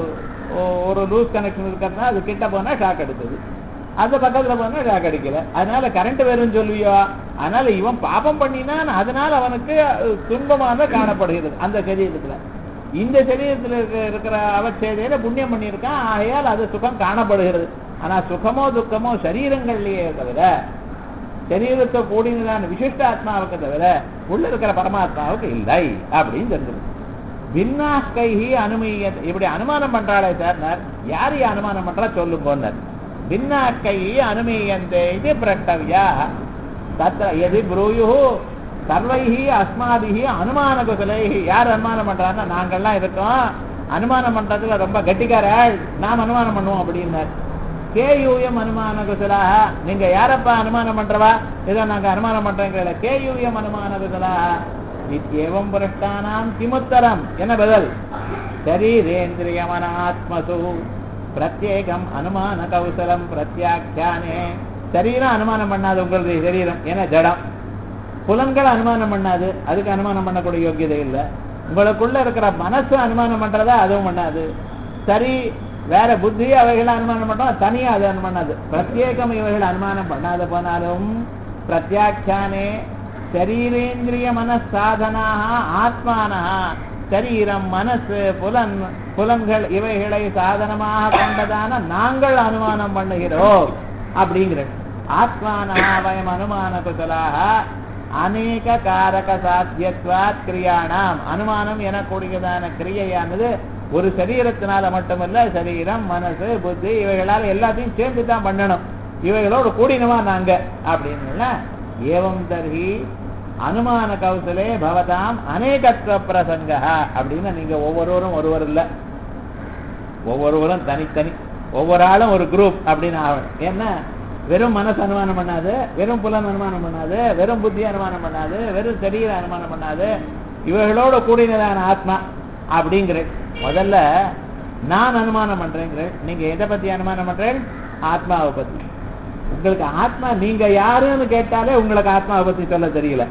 ஒரு லூஸ் கனெக்ஷன் இருக்கிறதுனா அது கிட்ட போனா ஷாக் அடிச்சது அந்த பக்கத்துல போனா ஷாக் அடிக்கல அதனால கரண்ட் வேறும்னு சொல்லுவியோ அதனால இவன் பாபம் பண்ணினான் அதனால அவனுக்கு துன்பமாக காணப்படுகிறது அந்த சரீரத்துல இந்த சரீரத்தில் இருக்க இருக்கிற அவச்சேதையில புண்ணியம் பண்ணியிருக்கான் ஆகையால் அது சுகம் காணப்படுகிறது ஆனா சுகமோ துக்கமோ சரீரங்கள்லயே தவிர சரீரத்தை கூடினதான விசிஷ்ட ஆத்மாவுக்கு தவிர உள்ள இருக்கிற பரமாத்மாவுக்கு இல்லை அப்படின்னு தெரிஞ்சிருக்கு பின்னாஸ்கைஹி அனுமீய இப்படி அனுமானம் பண்றாளே சார் யார் அனுமானம் பண்றா சொல்லுங்க பின்னாஸ்கைஹி அனுமீயந்தே இது பிரட்டவியா தத்த எதி ப்ரூயு சர்வைஹி அஸ்மாதிஹி அனுமான குசலைஹி யார் அனுமானம் பண்றான்னா நாங்கள்லாம் இருக்கோம் அனுமானம் பண்றதுல ரொம்ப கட்டிக்காராள் நாம் அனுமானம் பண்ணுவோம் அப்படின்னார் கேயூஎம் அனுமான குசலாக நீங்க யாரப்பா அனுமானம் பண்றவா ஏதோ நாங்க அனுமானம் பண்றேங்கிற கேயூஎம் அனுமான குசலாக நித்யேவம் புரஷ்டானாம் கிமுத்தரம் என்ன பதில் சரீரேந்திரியமன ஆத்மசு பிரத்யேகம் அனுமான கௌசலம் பிரத்யாக்கியானே சரீரம் அனுமானம் பண்ணாது உங்களுடைய சரீரம் ஏன்னா ஜடம் புலன்கள் அனுமானம் பண்ணாது அதுக்கு அனுமானம் பண்ணக்கூடிய யோக்கியதை இல்லை உங்களுக்குள்ள இருக்கிற மனசு அனுமானம் பண்றதா அதுவும் பண்ணாது சரி வேற புத்தி அவைகளை அனுமானம் பண்றோம் தனியா அது அனுமானம் பண்ணாது பிரத்யேகம் இவைகள் அனுமானம் பண்ணாத போனாலும் பிரத்யாக்கியானே சரீரேந்திரிய மனசாதனாக ஆத்மானா சரீரம் மனசு புலன் புலன்கள் இவைகளை சாதனமாக கொண்டதான நாங்கள் அனுமானம் பண்ணுகிறோம் அப்படிங்கிற ஆத்மானா வயம் அனுமான குசலாக அநேக காரக சாத்தியத்வாத் கிரியாணாம் அனுமானம் எனக்கூடியதான கிரியையானது ஒரு சரீரத்தினால மட்டுமல்ல சரீரம் மனசு புத்தி இவைகளால் எல்லாத்தையும் சேர்ந்து தான் பண்ணணும் இவைகளோடு கூடினவா நாங்க அப்படின்னு ஏவம் தர்ஹி அனுமான கௌசலே பவதாம் அநேகத்துவ பிரசங்க அப்படின்னு நீங்க ஒவ்வொருவரும் ஒருவர் இல்ல ஒவ்வொருவரும் தனித்தனி ஒவ்வொரு ஆளும் ஒரு குரூப் அப்படின்னு ஆகணும் ஏன்னா வெறும் மனசு அனுமானம் பண்ணாது வெறும் புலன் அனுமானம் பண்ணாது வெறும் புத்தி அனுமானம் பண்ணாது வெறும் சரீர அனுமானம் பண்ணாது இவர்களோட கூடினதான ஆத்மா அப்படிங்கிற முதல்ல நான் அனுமானம் பண்றேங்கிற நீங்க எதை பத்தி அனுமானம் பண்றேன் ஆத்மாவை பத்தி உங்களுக்கு ஆத்மா நீங்க யாருன்னு கேட்டாலே உங்களுக்கு ஆத்மாவை பத்தி சொல்ல தெரியல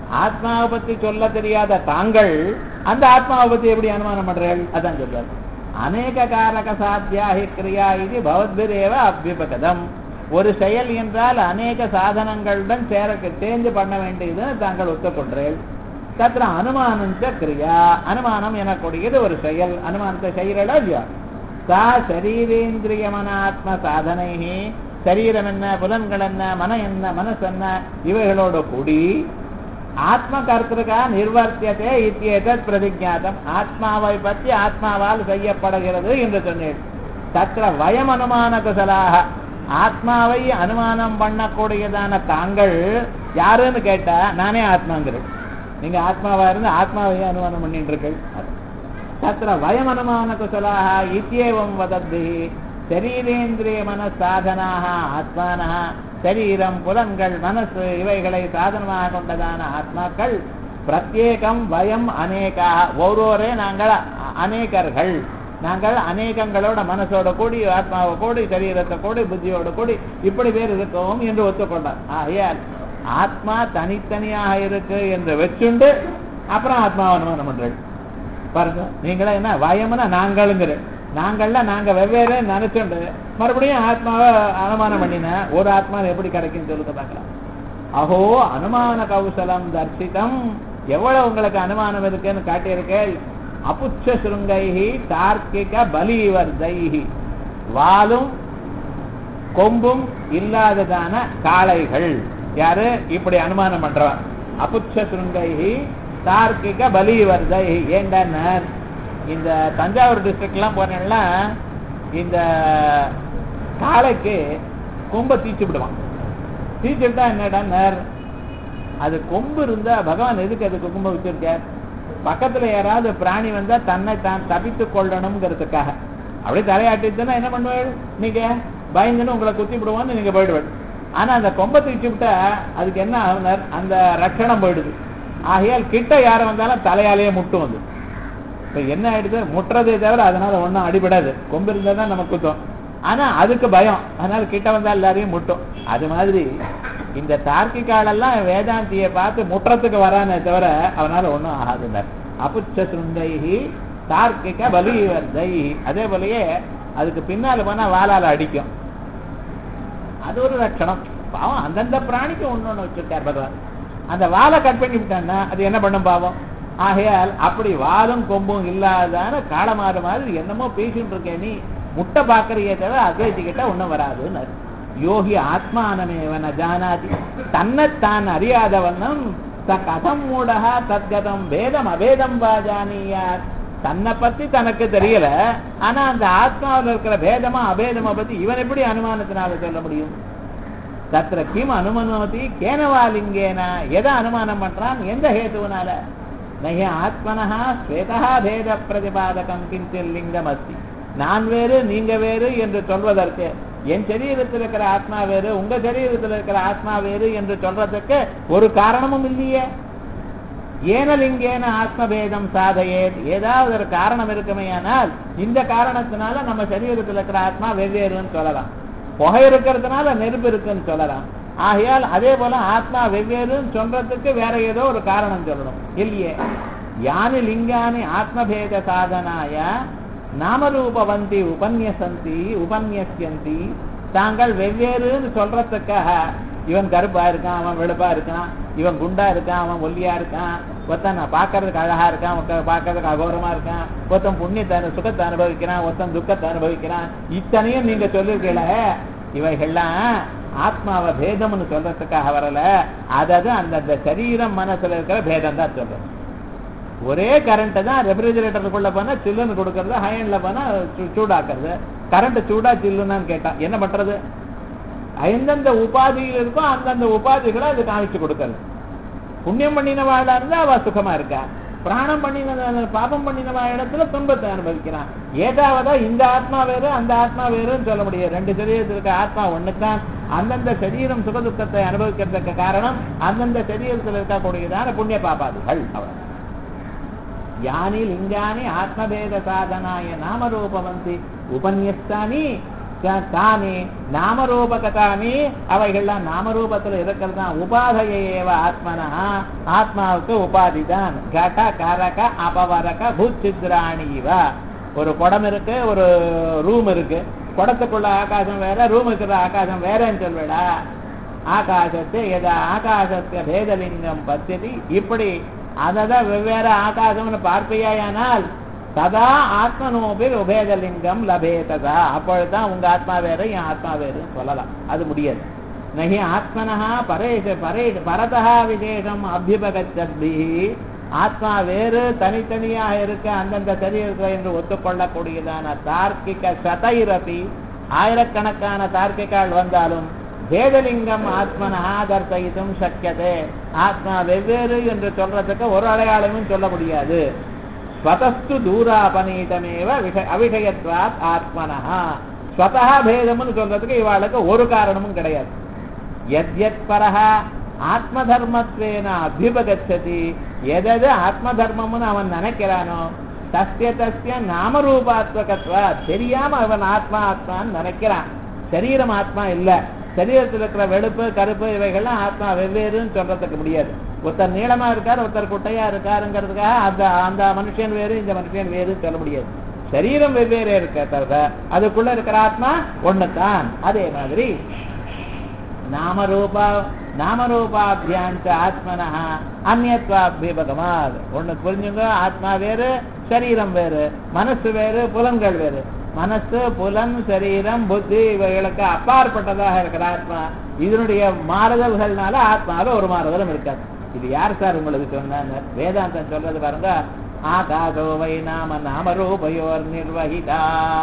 ஆத்மாவை பத்தி சொல்ல தெரியாத தாங்கள் அந்த ஆத்மாவை பத்தி எப்படி அனுமானம் பண்றீர்கள் அதான் சொல்றாரு அநேக காரக சாத்தியாகி கிரியா இது பவத்பிரேவ அபிபகதம் ஒரு செயல் என்றால் அநேக சாதனங்களுடன் சேர சேர்ந்து பண்ண வேண்டியதுன்னு தாங்கள் ஒத்துக்கொண்டீர்கள் தத்திர அனுமானஞ்ச கிரியா அனுமானம் எனக்கூடியது ஒரு செயல் அனுமானத்தை செய்யறா இல்லையா சா சரீரேந்திரிய மனாத்ம சாதனை சரீரம் என்ன புலன்கள் என்ன மனம் என்ன மனசு என்ன இவைகளோட கூடி ஆத்ம கர்த்திருக்கா நிர்வர்த்தியதே இத்தியேதத் பிரதிஜாதம் ஆத்மாவை பற்றி ஆத்மாவால் செய்யப்படுகிறது என்று சொன்னேன் தத்திர வயம் அனுமான குசலாக ஆத்மாவை அனுமானம் பண்ணக்கூடியதான தாங்கள் யாருன்னு கேட்டா நானே ஆத்மாங்கிறேன் நீங்க ஆத்மாவா இருந்து ஆத்மாவையே அனுமானம் பண்ணிட்டு இருக்கீர்கள் தத்திர வயம் அனுமான குசலாக இத்தியேவம் வதத்தி சரீரேந்திரிய மனசாதனாக ஆத்மானः சரீரம் புலன்கள் மனசு இவைகளை சாதனமாக கொண்டதான ஆத்மாக்கள் பிரத்யேகம் வயம் அநேகா ஒவ்வொருவரே நாங்கள் அ- அநேகர்கள் நாங்கள் அநேகங்களோட மனசோட கூடி ஆத்மாவை கூடி சரீரத்தை கூடி புத்தியோட கூடி இப்படி பேர் இருக்கோம் என்று ஒத்துக்கொண்டார் ஆகையால் ஆத்மா தனித்தனியாக இருக்கு என்று வச்சுண்டு அப்புறம் ஆத்மாவை அனுமானம் பண்றது பாருங்க நீங்களே என்ன வயம்னா நாங்களுங்கிற நாங்கள்ல நாங்க வெவ்வேறு நினைச்சுண்டு மறுபடியும் ஆத்மாவை அனுமானம் பண்ணின ஒரு ஆத்மா எப்படி கிடைக்கும்னு சொல்லுங்க பார்க்கலாம் அஹோ அனுமான கௌசலம் தர்சிதம் எவ்வளவு உங்களுக்கு அனுமானம் இருக்குன்னு காட்டியிருக்கேன் அபுச்ச சுருங்கைஹி தார்க்கிக பலிவர்தைஹி வாலும் கொம்பும் இல்லாததான காளைகள் யாரு இப்படி அனுமானம் பண்றவன் அபுச்ச சுருங்கைஹி தார்க்கிக பலிவர்தை ஏண்டான இந்த தஞ்சாவூர் டிஸ்ட்ரிக்ட்லாம் போனேன்னா இந்த காளைக்கு கொம்பை தீச்சு விடுவான் தீச்சு விட்டா என்னடான்னார் அது கொம்பு இருந்தா பகவான் எதுக்கு அதுக்கு கொம்பை வச்சிருக்கார் பக்கத்துல யாராவது பிராணி வந்தா தன்னை தான் தப்பித்து கொள்ளணுங்கிறதுக்காக அப்படியே தலையாட்டிட்டுனா என்ன பண்ணுவேள் நீங்க பயந்துன்னு உங்களை குத்தி விடுவோன்னு நீங்க போயிடுவேள் ஆனா அந்த கொம்பை தூக்கி விட்டா அதுக்கு என்ன ஆகுனார் அந்த ரட்சணம் போயிடுது ஆகையால் கிட்ட யார வந்தாலும் தலையாலேயே முட்டும் அது இப்ப என்ன ஆயிடுது முட்டுறதே தவிர அதனால ஒண்ணும் அடிபடாது கொம்பு இருந்தா தான் நமக்கு குத்தம் ஆனா அதுக்கு பயம் அதனால கிட்ட வந்தா எல்லாரையும் முட்டும் அது மாதிரி இந்த தார்க்கிகாலெல்லாம் வேதாந்தியை பார்த்து முற்றத்துக்கு வரானே தவிர அவனால ஒண்ணும் ஆகாதுன்னார் அபுச்ச சுண்டைஹி தார்க்கிக பலிவர்தை அதே போலயே அதுக்கு பின்னால போனா வாளால அடிக்கும் அது ஒரு லட்சணம் பாவம் அந்தந்த பிராணிக்கு ஒண்ணு ஒண்ணு வச்சிருக்கார் பகவான் அந்த வாலை கட் பண்ணி விட்டான்னா அது என்ன பண்ணும் பாவம் ஆகையால் அப்படி வாலும் கொம்பும் இல்லாதான காளமாறு மாதிரி என்னமோ பேசிட்டு இருக்கே நீ முட்டை பாக்குறியே தவிர அத்வைத்திக்கிட்ட ஒண்ணும் வராதுன்னு யோகி ஆத்மானமேவன ஜானாதி தன்னைத்தான் அறியாதவனும் த கதம் மூடகா தத்கதம் வேதம் அவேதம் வா ஜானியார் தன்னை பத்தி தனக்கு தெரியல ஆனா அந்த ஆத்மாவில் இருக்கிற பேதமா அபேதமா பத்தி இவன் எப்படி அனுமானத்தினால சொல்ல முடியும் தத்திர கிம் அனுமனோதி கேனவாலிங்கேன எதை அனுமானம் பண்றான் எந்த ஹேத்துவனால நஹி ஆத்மனஹா ஸ்வேதா பேத பிரதிபாதகம் கிஞ்சில் லிங்கம் அஸ்தி நான் வேறு நீங்க வேறு என்று சொல்வதற்கு என் சரீரத்தில் இருக்கிற ஆத்மா வேறு உங்க சரீரத்தில் இருக்கிற ஆத்மா வேறு என்று சொல்றதுக்கு ஒரு காரணமும் இல்லையே ஏனலிங்கேன ஆத்மபேதம் சாதையே ஏதாவது ஒரு காரணம் இருக்குமேயானால் இந்த காரணத்தினால நம்ம சரீரத்தில் இருக்கிற ஆத்மா வெவ்வேறுன்னு சொல்லலாம் புகை இருக்கிறதுனால நெருப்பு இருக்குன்னு சொல்லலாம் ஆகையால் அதே போல ஆத்மா வெவ்வேறுன்னு சொல்றதுக்கு வேற ஏதோ ஒரு காரணம் சொல்லணும் இல்லையே யானி லிங்கானி ஆத்மபேத சாதனாய நாமரூபவந்தி உபன்யசந்தி உபன்யசியந்தி தாங்கள் வெவ்வேறுன்னு சொல்றதுக்காக இவன் கருப்பா இருக்கான் அவன் வெளுப்பா இருக்கான் இவன் குண்டா இருக்கான் அவன் ஒல்லியா இருக்கான் ஒருத்தன் நான் பார்க்கறதுக்கு அழகா இருக்கான் ஒருத்தன் பார்க்கறதுக்கு அகோரமா இருக்கான் ஒருத்தன் புண்ணியத்தை சுகத்தை அனுபவிக்கிறான் ஒருத்தன் துக்கத்தை அனுபவிக்கிறான் இத்தனையும் நீங்க சொல்லிருக்கீங்கள இவைகள்லாம் ஆத்மாவை பேதம்னு சொல்றதுக்காக வரல அதாவது அந்தந்த சரீரம் மனசுல இருக்கிற பேதம் தான் சொல்றோம் ஒரே கரண்ட் தான் ரெஃப்ரிஜரேட்டருக்குள்ள போனா சில்லுன்னு கொடுக்கறது ஹையன்ல போனா சூ- சூடாக்குறது கரண்ட் சூடா சில்லுன்னு கேட்டா என்ன பண்றது எந்தெந்த உபாதியில் இருக்கோ அந்தந்த உபாதிகளை அது காமிச்சு கொடுக்கறது புண்ணியம் பண்ணினவாளா இருந்தா அவ சுகமா இருக்கா பிராணம் பண்ணின பாபம் பண்ணினவா இடத்துல துன்பத்தை அனுபவிக்கிறான் ஏதாவதா இந்த ஆத்மா வேறு அந்த ஆத்மா வேறுன்னு சொல்ல முடியாது ரெண்டு சரீரத்தில் இருக்க ஆத்மா ஒண்ணுதான் அந்தந்த சரீரம் சுகதுக்கத்தை அனுபவிக்கிறதுக்கு காரணம் அந்தந்த சரீரத்தில் இருக்கக்கூடியதான புண்ணிய பாபாதிகள் அவன் யானி லிங்கானி ஆத்மபேத சாதனாய நாமரூபவந்தி உபன்யஸ்தானி தா- தானே நாமரூபகதானி அவைகள்லாம் நாமரூபத்துல இருக்கிறது தான் உபாதையேவ ஆத்மனா ஆத்மாவுக்கு உபாதி தான் கட கரக அபவரக பூச்சித்ராணி இவ ஒரு குடம் இருக்கு ஒரு ரூம் இருக்கு குடத்துக்குள்ள ஆகாசம் வேற ரூம் இருக்கிற ஆகாசம் வேறன்னு சொல்வேடா ஆகாசத்தை எதா ஆகாசத்தை பேதலிங்கம் பத்தியதி இப்படி அததான் வெவ்வேறு ஆகாசம்னு பார்ப்பையானால் சதா ஆத்மனோபி உபேதலிங்கம் லபேததா அப்பொழுதுதான் உங்க ஆத்மா வேறு என் ஆத்மா வேறுன்னு சொல்லலாம் அது முடியாது நகி ஆத்மனஹா பரேஷ பரே பரதா விசேஷம் அபியுபகச்சத்பி ஆத்மா வேறு தனித்தனியாக இருக்க அந்தந்த சரீரத்தில் என்று ஒத்துக்கொள்ளக்கூடியதான தார்க்கிக சதைரபி ஆயிரக்கணக்கான தார்க்கிகால் வந்தாலும் பேதலிங்கம் ஆத்மனஹா தர்சயித்தும் சக்கியதே ஆத்மா வெவ்வேறு என்று சொல்றதுக்கு ஒரு அடையாளமும் சொல்ல முடியாது ஸ்வதஸ்து தூராபநீதமேவ விஷ அவிஷயத்வாத் ஆத்மனஹா ஸ்வதா பேதம்னு சொல்றதுக்கு இவாளுக்கு ஒரு காரணமும் கிடையாது எத்யத் பரஹா ஆத்ம தர்மத்வேன அபியுபகச்சதி எதது ஆத்ம தர்மம்னு அவன் நினைக்கிறானோ தஸ்ய தஸ்ய நாமரூபாத்மகத்வா தெரியாம அவன் ஆத்மா ஆத்மான்னு நினைக்கிறான் சரீரம் ஆத்மா இல்ல சரீரத்தில் இருக்கிற வெளுப்பு கருப்பு இவைகள்லாம் ஆத்மா வெவ்வேறுன்னு சொல்றதுக்கு முடியாது ஒருத்தர் நீளமா இருக்கார் ஒருத்தர் குட்டையா இருக்காருங்கிறதுக்காக அந்த அந்த மனுஷன் வேறு இந்த மனுஷன் வேறுன்னு சொல்ல முடியாது சரீரம் வெவ்வேறு இருக்க தவிர அதுக்குள்ள இருக்கிற ஆத்மா ஒண்ணுதான் அதே மாதிரி நாமரூபா நாமரூபாபியாஞ்ச ஆத்மனா அந்நியத்வாபிபகமாத் ஒண்ணு புரிஞ்சுங்க ஆத்மா வேறு சரீரம் வேறு மனசு வேறு புலன்கள் வேறு மனசு புலன் சரீரம் புத்தி இவைகளுக்கு அப்பாற்பட்டதாக இருக்கிற ஆத்மா இதனுடைய மாறுதல்கள்னால ஆத்மாவில் ஒரு மாறுதலும் இருக்காது இது யார் சார் உங்களுக்கு சொன்னாங்க வேதாந்தம் சொல்றது பாருங்க ஆகாசோ வை நாம நாமரூபயோர் நிர்வகிதா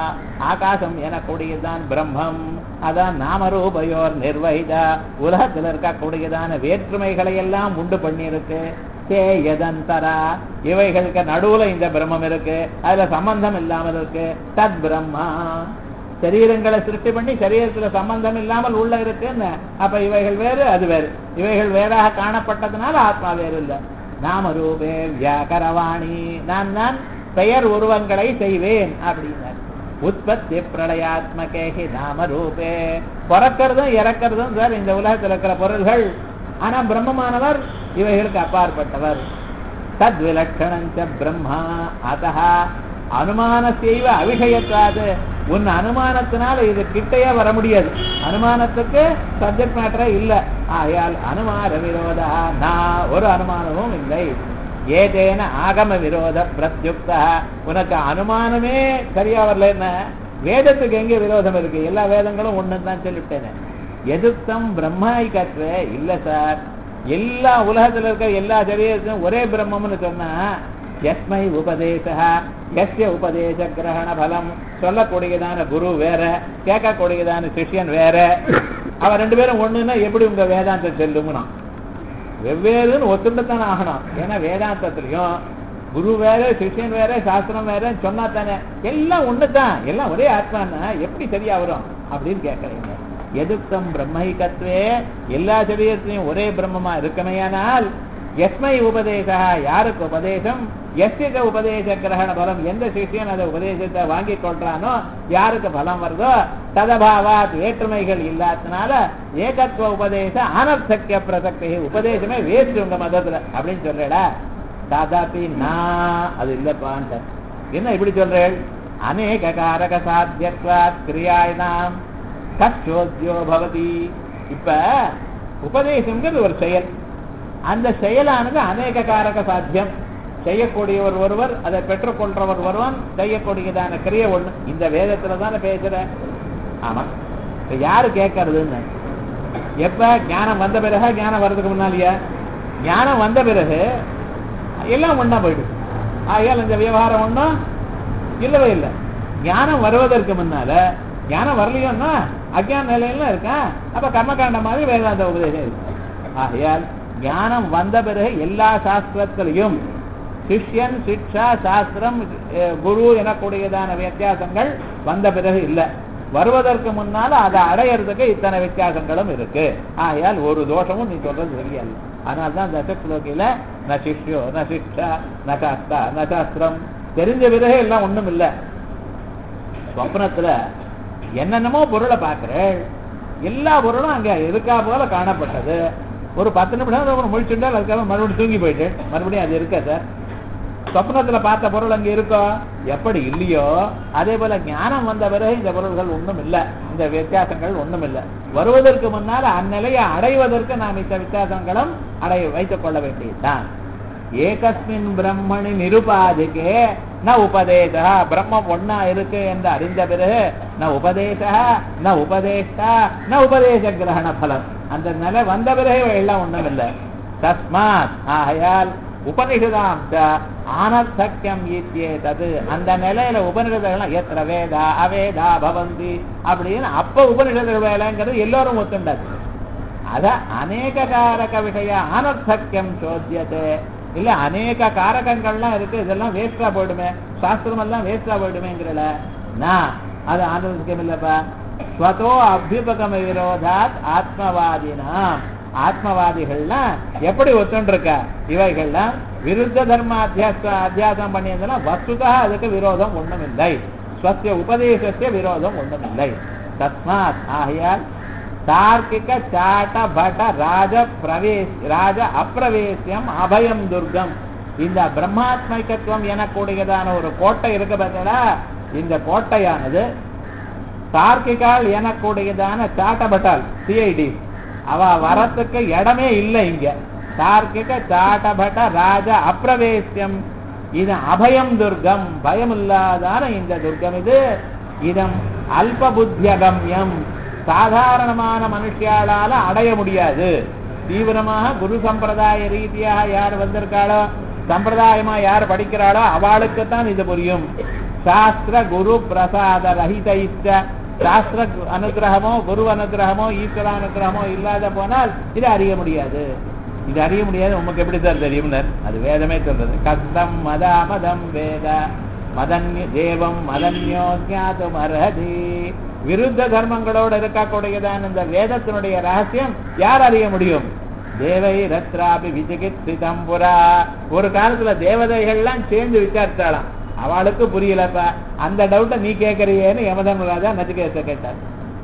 ஆகாசம் எனக்கூடியதான் பிரம்மம் அதான் நாமரூபயோர் நிர்வகிதா உலகத்தில் இருக்கக்கூடியதான வேற்றுமைகளை எல்லாம் உண்டு பண்ணியிருக்கு தே எதந்தரா இவைகளுக்கு நடுவுல இந்த பிரம்மம் இருக்கு அதுல சம்பந்தம் இல்லாமல் இருக்கு தத் பிரம்மா சரீரங்களை சிருஷ்டி பண்ணி சரீரத்துல சம்பந்தம் இல்லாமல் உள்ள இருக்குன்னு அப்ப இவைகள் வேறு அது வேறு இவைகள் வேறாக காணப்பட்டதுனால ஆத்மா வேறு இல்லை நாமரூபே வியாகரவாணி நான் நான் பெயர் உருவங்களை செய்வேன் அப்படின்னார் உற்பத்தி பிரளயாத்மகேகி நாமரூபே பிறக்கிறதும் இறக்கிறதும் சார் இந்த உலகத்தில் இருக்கிற பொருள்கள் ஆனா பிரம்மமானவர் இவைகளுக்கு அப்பாற்பட்டவர் தத் விலட்சணஞ்ச பிரம்மா அதா அனுமான செய்வ அவிஷயத்தாது உன் அனுமானத்தினால இது கிட்டையே வர முடியாது அனுமானத்துக்கு சப்ஜெக்ட் மேட்டரே இல்ல ஆயால் அனுமான விரோதா நான் ஒரு அனுமானமும் இல்லை ஏதேன ஆகம விரோத பிரத்யுக்தா உனக்கு அனுமானமே சரியா வரல என்ன வேதத்துக்கு எங்க விரோதம் இருக்கு எல்லா வேதங்களும் ஒண்ணுன்னு தான் சொல்லிவிட்டேனே எதுத்தம் பிரம்மாய்கற்ற இல்ல சார் எல்லா உலகத்துல இருக்க எல்லா சரீரத்திலும் ஒரே பிரம்மம்னு சொன்னா எஸ்மை உபதேசா எஸ்ய உபதேச கிரகண பலம் சொல்லக்கூடியதான குரு வேற கேட்கக்கூடியதான சிஷ்யன் வேற அவன் ரெண்டு பேரும் ஒண்ணுன்னா எப்படி உங்க வேதாந்தம் செல்லுங்கண்ணா வெவ்வேறுன்னு ஒத்துண்டுத்தானே ஆகணும் ஏன்னா வேதாந்தத்திலையும் குரு வேற சிஷ்யன் வேற சாஸ்திரம் வேற சொன்னா தானே எல்லாம் ஒண்ணுதான் எல்லாம் ஒரே ஆத்மான்னா எப்படி சரியா வரும் அப்படின்னு கேட்கறீங்க எதுக்தம் பிரம்மைகத்வே எல்லா சரீரத்திலையும் ஒரே பிரம்மமா இருக்கமையானால் எஸ்மை உபதேசா யாருக்கு உபதேசம் எஸ்யக உபதேச கிரகண பலம் எந்த சிஷியன் அந்த உபதேசத்தை வாங்கி கொள்றானோ யாருக்கு பலம் வருதோ ததபாவாத் வேற்றுமைகள் இல்லாதனால ஏகத்துவ உபதேச அனர்த்தக்கிய பிரசக்தி உபதேசமே வேஸ்ட் உங்க மதத்துல அப்படின்னு சொல்றடா தாதாபி நான் அது இல்லப்பான்ட்ட என்ன இப்படி சொல்றேன் அநேக காரக சாத்தியத்வாத் கிரியாயினாம் கச்சோத்யோ பவதி இப்ப உபதேசம்ங்கிறது ஒரு செயல் அந்த செயலானது அநேக காரக சாத்தியம் செய்யக்கூடியவர் ஒருவர் அதை பெற்றுக்கொள்றவர் ஒருவன் செய்யக்கூடியதான கிரிய ஒண்ணு இந்த வேதத்துல தானே பேசுற ஆமா இப்ப யாரு கேட்கறதுன்னு எப்ப ஞானம் வந்த பிறகு ஞானம் வர்றதுக்கு முன்னாலேயா ஞானம் வந்த பிறகு எல்லாம் ஒண்ணா போயிடுது ஆகையால் இந்த விவகாரம் ஒண்ணும் இல்லவே இல்லை ஞானம் வருவதற்கு முன்னால ஞானம் வரலையோன்னா அஜ்ஞான நிலையில இருக்கேன் அப்ப கர்மகாண்ட மாதிரி வேதாந்த உபதேசம் இருக்கு ஆகையால் ஞானம் வந்த பிறகு எல்லா சாஸ்திரத்திலையும் சிஷ்யன் சிக்ஷா சாஸ்திரம் அஹ், குரு எனக்கூடியதான வித்தியாசங்கள் வந்த பிறகு இல்ல வருவதற்கு முன்னால அதை அடையறதுக்கு இத்தனை வித்தியாசங்களும் இருக்கு ஆகையால் ஒரு தோஷமும் நீ சொல்றது சரியில்லை அதனால தான் தசஸ்லோகியில ந சிஷ்யோ ந சிக்ஷா ந சாஸ்தா ந சாஸ்திரம் தெரிஞ்ச பிறகு எல்லாம் ஒண்ணும் இல்லை ஸ்வப்னத்துல என்னென்னமோ பொருளை பார்க்கிறேள் எல்லா பொருளும் அங்க இருக்கா போல காணப்பட்டது ஒரு பத்து நிமிஷம் அப்புறம் முழிச்சுட்டால் அதுக்கப்புறம் மறுபடியும் தூங்கி போயிட்டு மறுபடியும் அது இருக்கா சார் சொப்னத்துல பார்த்த பொருள் அங்க இருக்கோ எப்படி இல்லையோ அதே போல ஞானம் வந்த பிறகு இந்த பொருள்கள் ஒண்ணும் இல்லை இந்த வித்தியாசங்கள் ஒண்ணும் இல்லை வருவதற்கு முன்னால் அந்நிலையை அடைவதற்கு நாம் இந்த வித்தியாசங்களும் அடைய வைத்துக் கொள்ள வேண்டியதுதான் ஏகஸ்மின் பிரம்மணி நிருபாதிக்கே ந உபதேசா பிரம்மம் ஒன்னா இருக்கு என்று அறிந்த பிறகு ந உபதேசா ந உபதேஷ்டா ந உபதேச கிரகண பலம் அந்த நிலை வந்த பிறகு எல்லாம் ஒண்ணும் இல்லை தஸ்மாத் ஆகையால் உபனிஷதாம் ஆனர்த்தக்கியம் ஈத்தியேதது அந்த நிலையில உபனிஷதங்கள் எத்திர வேதா அவேதா பவந்தி அப்படின்னு அப்ப உபனிஷதங்கள் வேலைங்கிறது எல்லோரும் ஒத்துண்டாச்சு அத அநேக காரக விஷய அனர்த்தக்கியம் சோத்தியதே இல்ல அநேக காரகங்கள்லாம் இருக்கு இதெல்லாம் வேஸ்டா போயிடுமே சாஸ்திரம் எல்லாம் வேஸ்டா போயிடுமேங்கிறல நான் அது அனர்த்தக்கியம் இல்லப்பா ஸ்வதோ அபியுபகம விரோதாத் ஆத்மவாதினாம் ஆத்மவாதிகள்லாம் எப்படி ஒத்துண்டிருக்க இவைகள்லாம் விருத்த தர்ம அத்தியாச அத்தியாசம் பண்ணியதுன்னா வஸ்துதா அதுக்கு விரோதம் ஒண்ணும் இல்லை ஸ்வசிய உபதேசத்திய விரோதம் ஒண்ணும் இல்லை தஸ்மாத் ஆகையால் தார்க்கிக சாட்ட பட ராஜ பிரவேஷ் ராஜ அப்பிரவேசியம் அபயம் துர்க்கம் இந்த பிரம்மாத்மைக்கத்துவம் எனக்கூடியதான ஒரு கோட்டை இருக்கு பார்த்தீங்களா இந்த கோட்டையானது தார்க்கிகால் எனக்கூடியதான சாட்டபட்டால் சிஐடி அவ வரத்துக்கு இடமே இல்லை இங்க தார்க்கிக சாட்டபட்ட ராஜ அப்பிரவேசியம் இது அபயம் துர்க்கம் பயம் இல்லாதான இந்த துர்க்கம் இது இதம் அல்ப புத்தியகம்யம் சாதாரணமான மனுஷியாளால அடைய முடியாது தீவிரமாக குரு சம்பிரதாய ரீதியாக யார் வந்திருக்காளோ சம்பிரதாயமா யார் படிக்கிறாளோ அவளுக்கு தான் இது புரியும் சாஸ்திர குரு பிரசாத ரஹிதைச்ச சாஸ்திர அனுகிரகமோ குரு அனுகிரகமோ ஈஸ்வர அனுகிரகமோ இல்லாத போனால் இது அறிய முடியாது இது அறிய முடியாது உமக்கு எப்படி சார் தெரியும்னர் அது வேதமே சொல்றது கஷ்டம் மதாமதம் வேத மதன்ய தேவம் மதன்யோ ஞாதும் அர்ஹதி விருத்த தர்மங்களோடு இருக்கக்கூடியதான இந்த வேதத்தினுடைய ரகசியம் யார் அறிய முடியும் தேவை ரத்ராபி விசிகித்ரிதம் புரா ஒரு காலத்துல தேவதைகள்லாம் சேர்ந்து விசாரிச்சாலாம் அவளுக்கு புரியலப்பா அந்த டவுட்டை நீ கேட்கறியேன்னு யமதர்மராஜா நச்சிகேச கேட்டார்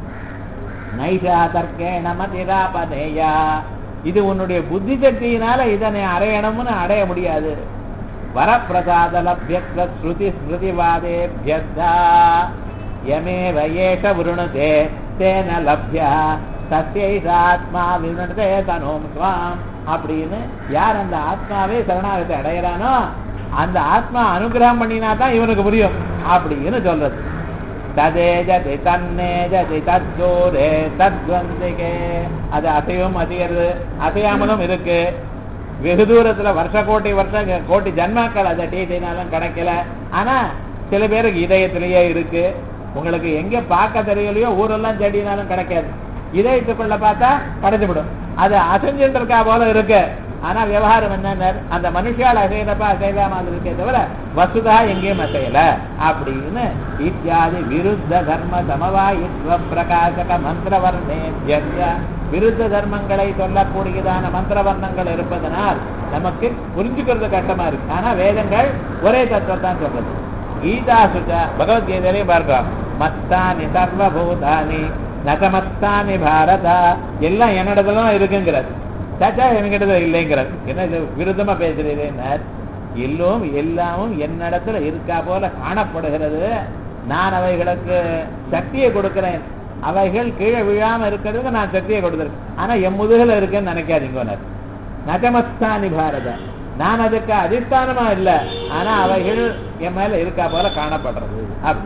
நைஷா தர்க்கேண மதிராபதேயா இது உன்னுடைய புத்தி சக்தியினால இதனை அடையணும்னு அடைய முடியாது வரப்பிரசாத லப்யத்வ ஸ்ருதி ஸ்மிருதிவாதேபியத்தா யமேவ ஏஷ விருணுதே தேன லப்யா சத்யைஷாத்மா விருணுதே தனோம் ஸ்வாம் அப்படின்னு யார் அந்த ஆத்மாவே சரணாகத்தை அடையிறானோ அந்த ஆத்மா அனுகிரகம் பண்ணினா தான் இவனுக்கு புரியும் அப்படின்னு சொல்றது ததே ஜதி தன்னே ஜதி தத்தூரே தத்வந்திகே அது அசையும் அசைகிறது அசையாமலும் இருக்கு வெகு தூரத்துல வருஷ கோட்டி வருஷ கோட்டி ஜன்மாக்கள் அதை டீட்டினாலும் கிடைக்கல ஆனா சில பேருக்கு இதயத்திலேயே இருக்கு உங்களுக்கு எங்க பார்க்க தெரியலையோ ஊரெல்லாம் தேடினாலும் கிடைக்காது இதயத்துக்குள்ள பார்த்தா கிடைச்சுவிடும் அது அசைஞ்சுட்டு இருக்கா போல இருக்கு ஆனா விவகாரம் என்ன அந்த மனுஷால் அசையலப்பா அசையலா மாதிரி இருக்கே தவிர வசுதா எங்கேயும் அசையல அப்படின்னு இத்தியாதி விருத்த தர்ம சமவாயித்வ பிரகாசக மந்திரவர்ணே விருத்த தர்மங்களை சொல்லக்கூடியதான மந்திரவர்ணங்கள் இருப்பதனால் நமக்கு புரிஞ்சுக்கிறது கஷ்டமா இருக்கு ஆனா வேதங்கள் ஒரே தத்துவம் தான் சொல்றது கீதா சுச்ச பகவத்கீதையிலையும் பார்க்கிறோம் மஸ்தானி சர்வபூதானி நகமஸ்தானி பாரதா எல்லாம் என்னிடத்துல இருக்குங்கிறது சாச்சா என்கிட்ட இல்லைங்கிறது என்ன இது விருத்தமா பேசுறீர்கள் எல்லோரும் எல்லாமும் என்னிடத்துல இருக்கா போல காணப்படுகிறது நான் அவைகளுக்கு சக்தியை கொடுக்கிறேன் அவைகள் கீழே விழாம இருக்கிறதுக்கு நான் சக்தியை கொடுத்துருக்கேன் ஆனா என் முதுகுல இருக்குன்னு நினைக்காதீங்க நகமஸ்தானி பாரத நான் அதுக்கு அதிஷ்டானமா இல்லை ஆனா அவைகள் என் மேல இருக்கா போல காணப்படுறது அப்படி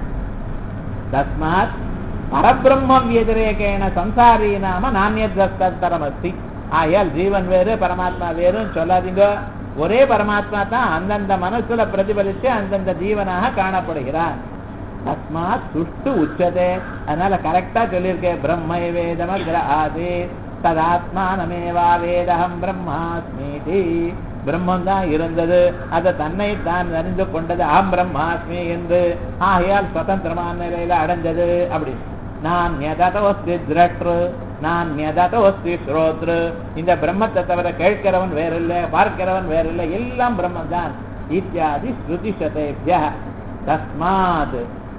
தஸ்மாத் பரபிரம்மம் எதிரேகேன சம்சாரி நாம நானியத்தரம் அஸ்தி ஆயால் ஜீவன் வேறு பரமாத்மா வேறுன்னு சொல்லாதீங்க ஒரே பரமாத்மா தான் அந்தந்த மனசுல பிரதிபலித்து அந்தந்த ஜீவனாக காணப்படுகிறான் தஸ்மாத் சுஷ்டு உச்சதே அதனால கரெக்டா சொல்லியிருக்கேன் பிரம்ம வேதமக்ர ஆதே ததாத்மானமேவா வேதகம் பிரம்மாஸ்மீதி பிரம்மம் தான் இருந்தது அதை தன்னை தான் அறிந்து கொண்டது ஆம் பிரம்மாஸ்மி என்று ஆகையால் சுதந்திரமான நிலையில அடைஞ்சது அப்படி நான் ஞததோஸ்தி திரற்று நான் ஞததோஸ்தி ஸ்ரோத்ரு இந்த பிரம்மத்தை தவிர கேட்கிறவன் வேறில்ல பார்க்கிறவன் வேறில்லை எல்லாம் பிரம்மம் தான் இத்தியாதி ஸ்ருதி சதேபிய தஸ்மாத்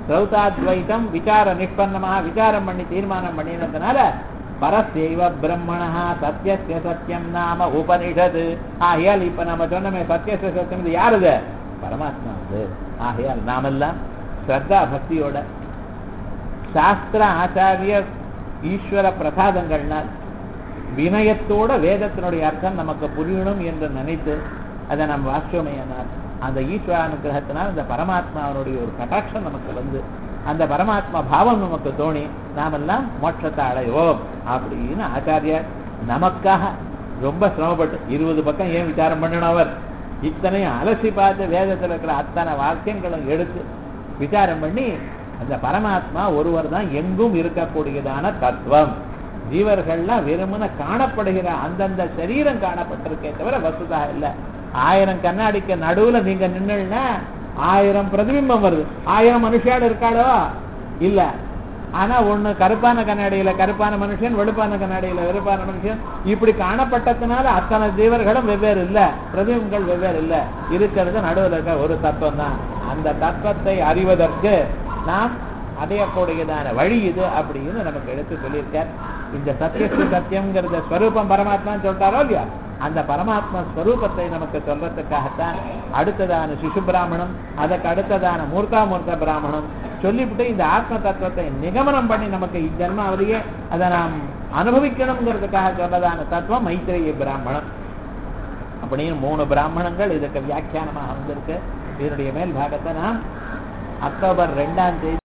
ஸ்ரௌதாத்வைத்தம் விசார நிஷ்பன்னமாக விசாரம் பண்ணி தீர்மானம் பண்ணினதுனால பரஸ்யைவ பிரம்மணா சத்தியஸ்ய சத்தியம் நாம உபனிஷது ஆகையால் இப்ப நம்ம சொன்னமே சத்தியஸ்ய சத்தியம் இது யாருது பரமாத்மா அது ஆகையால் நாமெல்லாம் ஸ்ரத்தா பக்தியோட சாஸ்திர ஆச்சாரிய ஈஸ்வர பிரசாதங்கள்னால் வினயத்தோட வேதத்தினுடைய அர்த்தம் நமக்கு புரியணும் என்று நினைத்து அதை நாம் வாசியோமையானால் அந்த ஈஸ்வர அனுகிரகத்தினால் அந்த பரமாத்மாவனுடைய ஒரு கட்டாட்சம் நமக்கு வந்து அந்த பரமாத்மா பாவம் நமக்கு தோணி நாமெல்லாம் மோட்சத்தை அடைவோம் அப்படின்னு ஆச்சாரியார் நமக்காக ரொம்ப சிரமப்பட்டு இருபது பக்கம் ஏன் விசாரம் பண்ணணும் அவர் இத்தனையும் அலசி பார்த்து வேதத்தில் இருக்கிற அத்தனை வாக்கியங்களும் எடுத்து விசாரம் பண்ணி அந்த பரமாத்மா ஒருவர் தான் எங்கும் இருக்கக்கூடியதான தத்துவம் ஜீவர்கள்லாம் வெறுமன காணப்படுகிற அந்தந்த சரீரம் காணப்பட்டிருக்கே தவிர வசுதா இல்லை ஆயிரம் கண்ணாடிக்கு நடுவுல நீங்க நின்னுன்னா ஆயிரம் பிரதிபிம்பம் வருது ஆயிரம் மனுஷாடு இருக்காளோ இல்ல ஆனா ஒண்ணு கருப்பான கண்ணாடியில கருப்பான மனுஷன் வெளுப்பான கண்ணாடியில வெறுப்பான மனுஷன் இப்படி காணப்பட்டதுனால அத்தனை ஜீவர்களும் வெவ்வேறு இல்ல பிரதிபிம்பங்கள் வெவ்வேறு இல்ல இருக்கிறது நடுவில் இருக்க ஒரு தத்துவம் தான் அந்த தத்துவத்தை அறிவதற்கு நாம் அடையக்கூடியதான வழி இது அப்படின்னு நமக்கு எடுத்து சொல்லியிருக்கார் இந்த சத்தியஸ்து சத்தியம்ங்கிறத ஸ்வரூபம் பரமாத்மான்னு சொல்லிட்டாரோ இல்லையா அந்த பரமாத்மா ஸ்வரூபத்தை நமக்கு சொல்றதுக்காகத்தான் அடுத்ததான சிசு பிராமணம் அதற்கு அடுத்ததான மூர்த்தாமூர்த்த பிராமணம் சொல்லிவிட்டு இந்த ஆத்ம தத்துவத்தை நிகமனம் பண்ணி நமக்கு இஜன்மாவிலேயே அதை நாம் அனுபவிக்கணுங்கிறதுக்காக சொன்னதான தத்துவம் மைத்திரிய பிராமணம் அப்படின்னு மூணு பிராமணங்கள் இதுக்கு வியாக்கியானமாக வந்திருக்கு இதனுடைய மேல் பாகத்தை நாம் அக்டோபர் ரெண்டாம் தேதி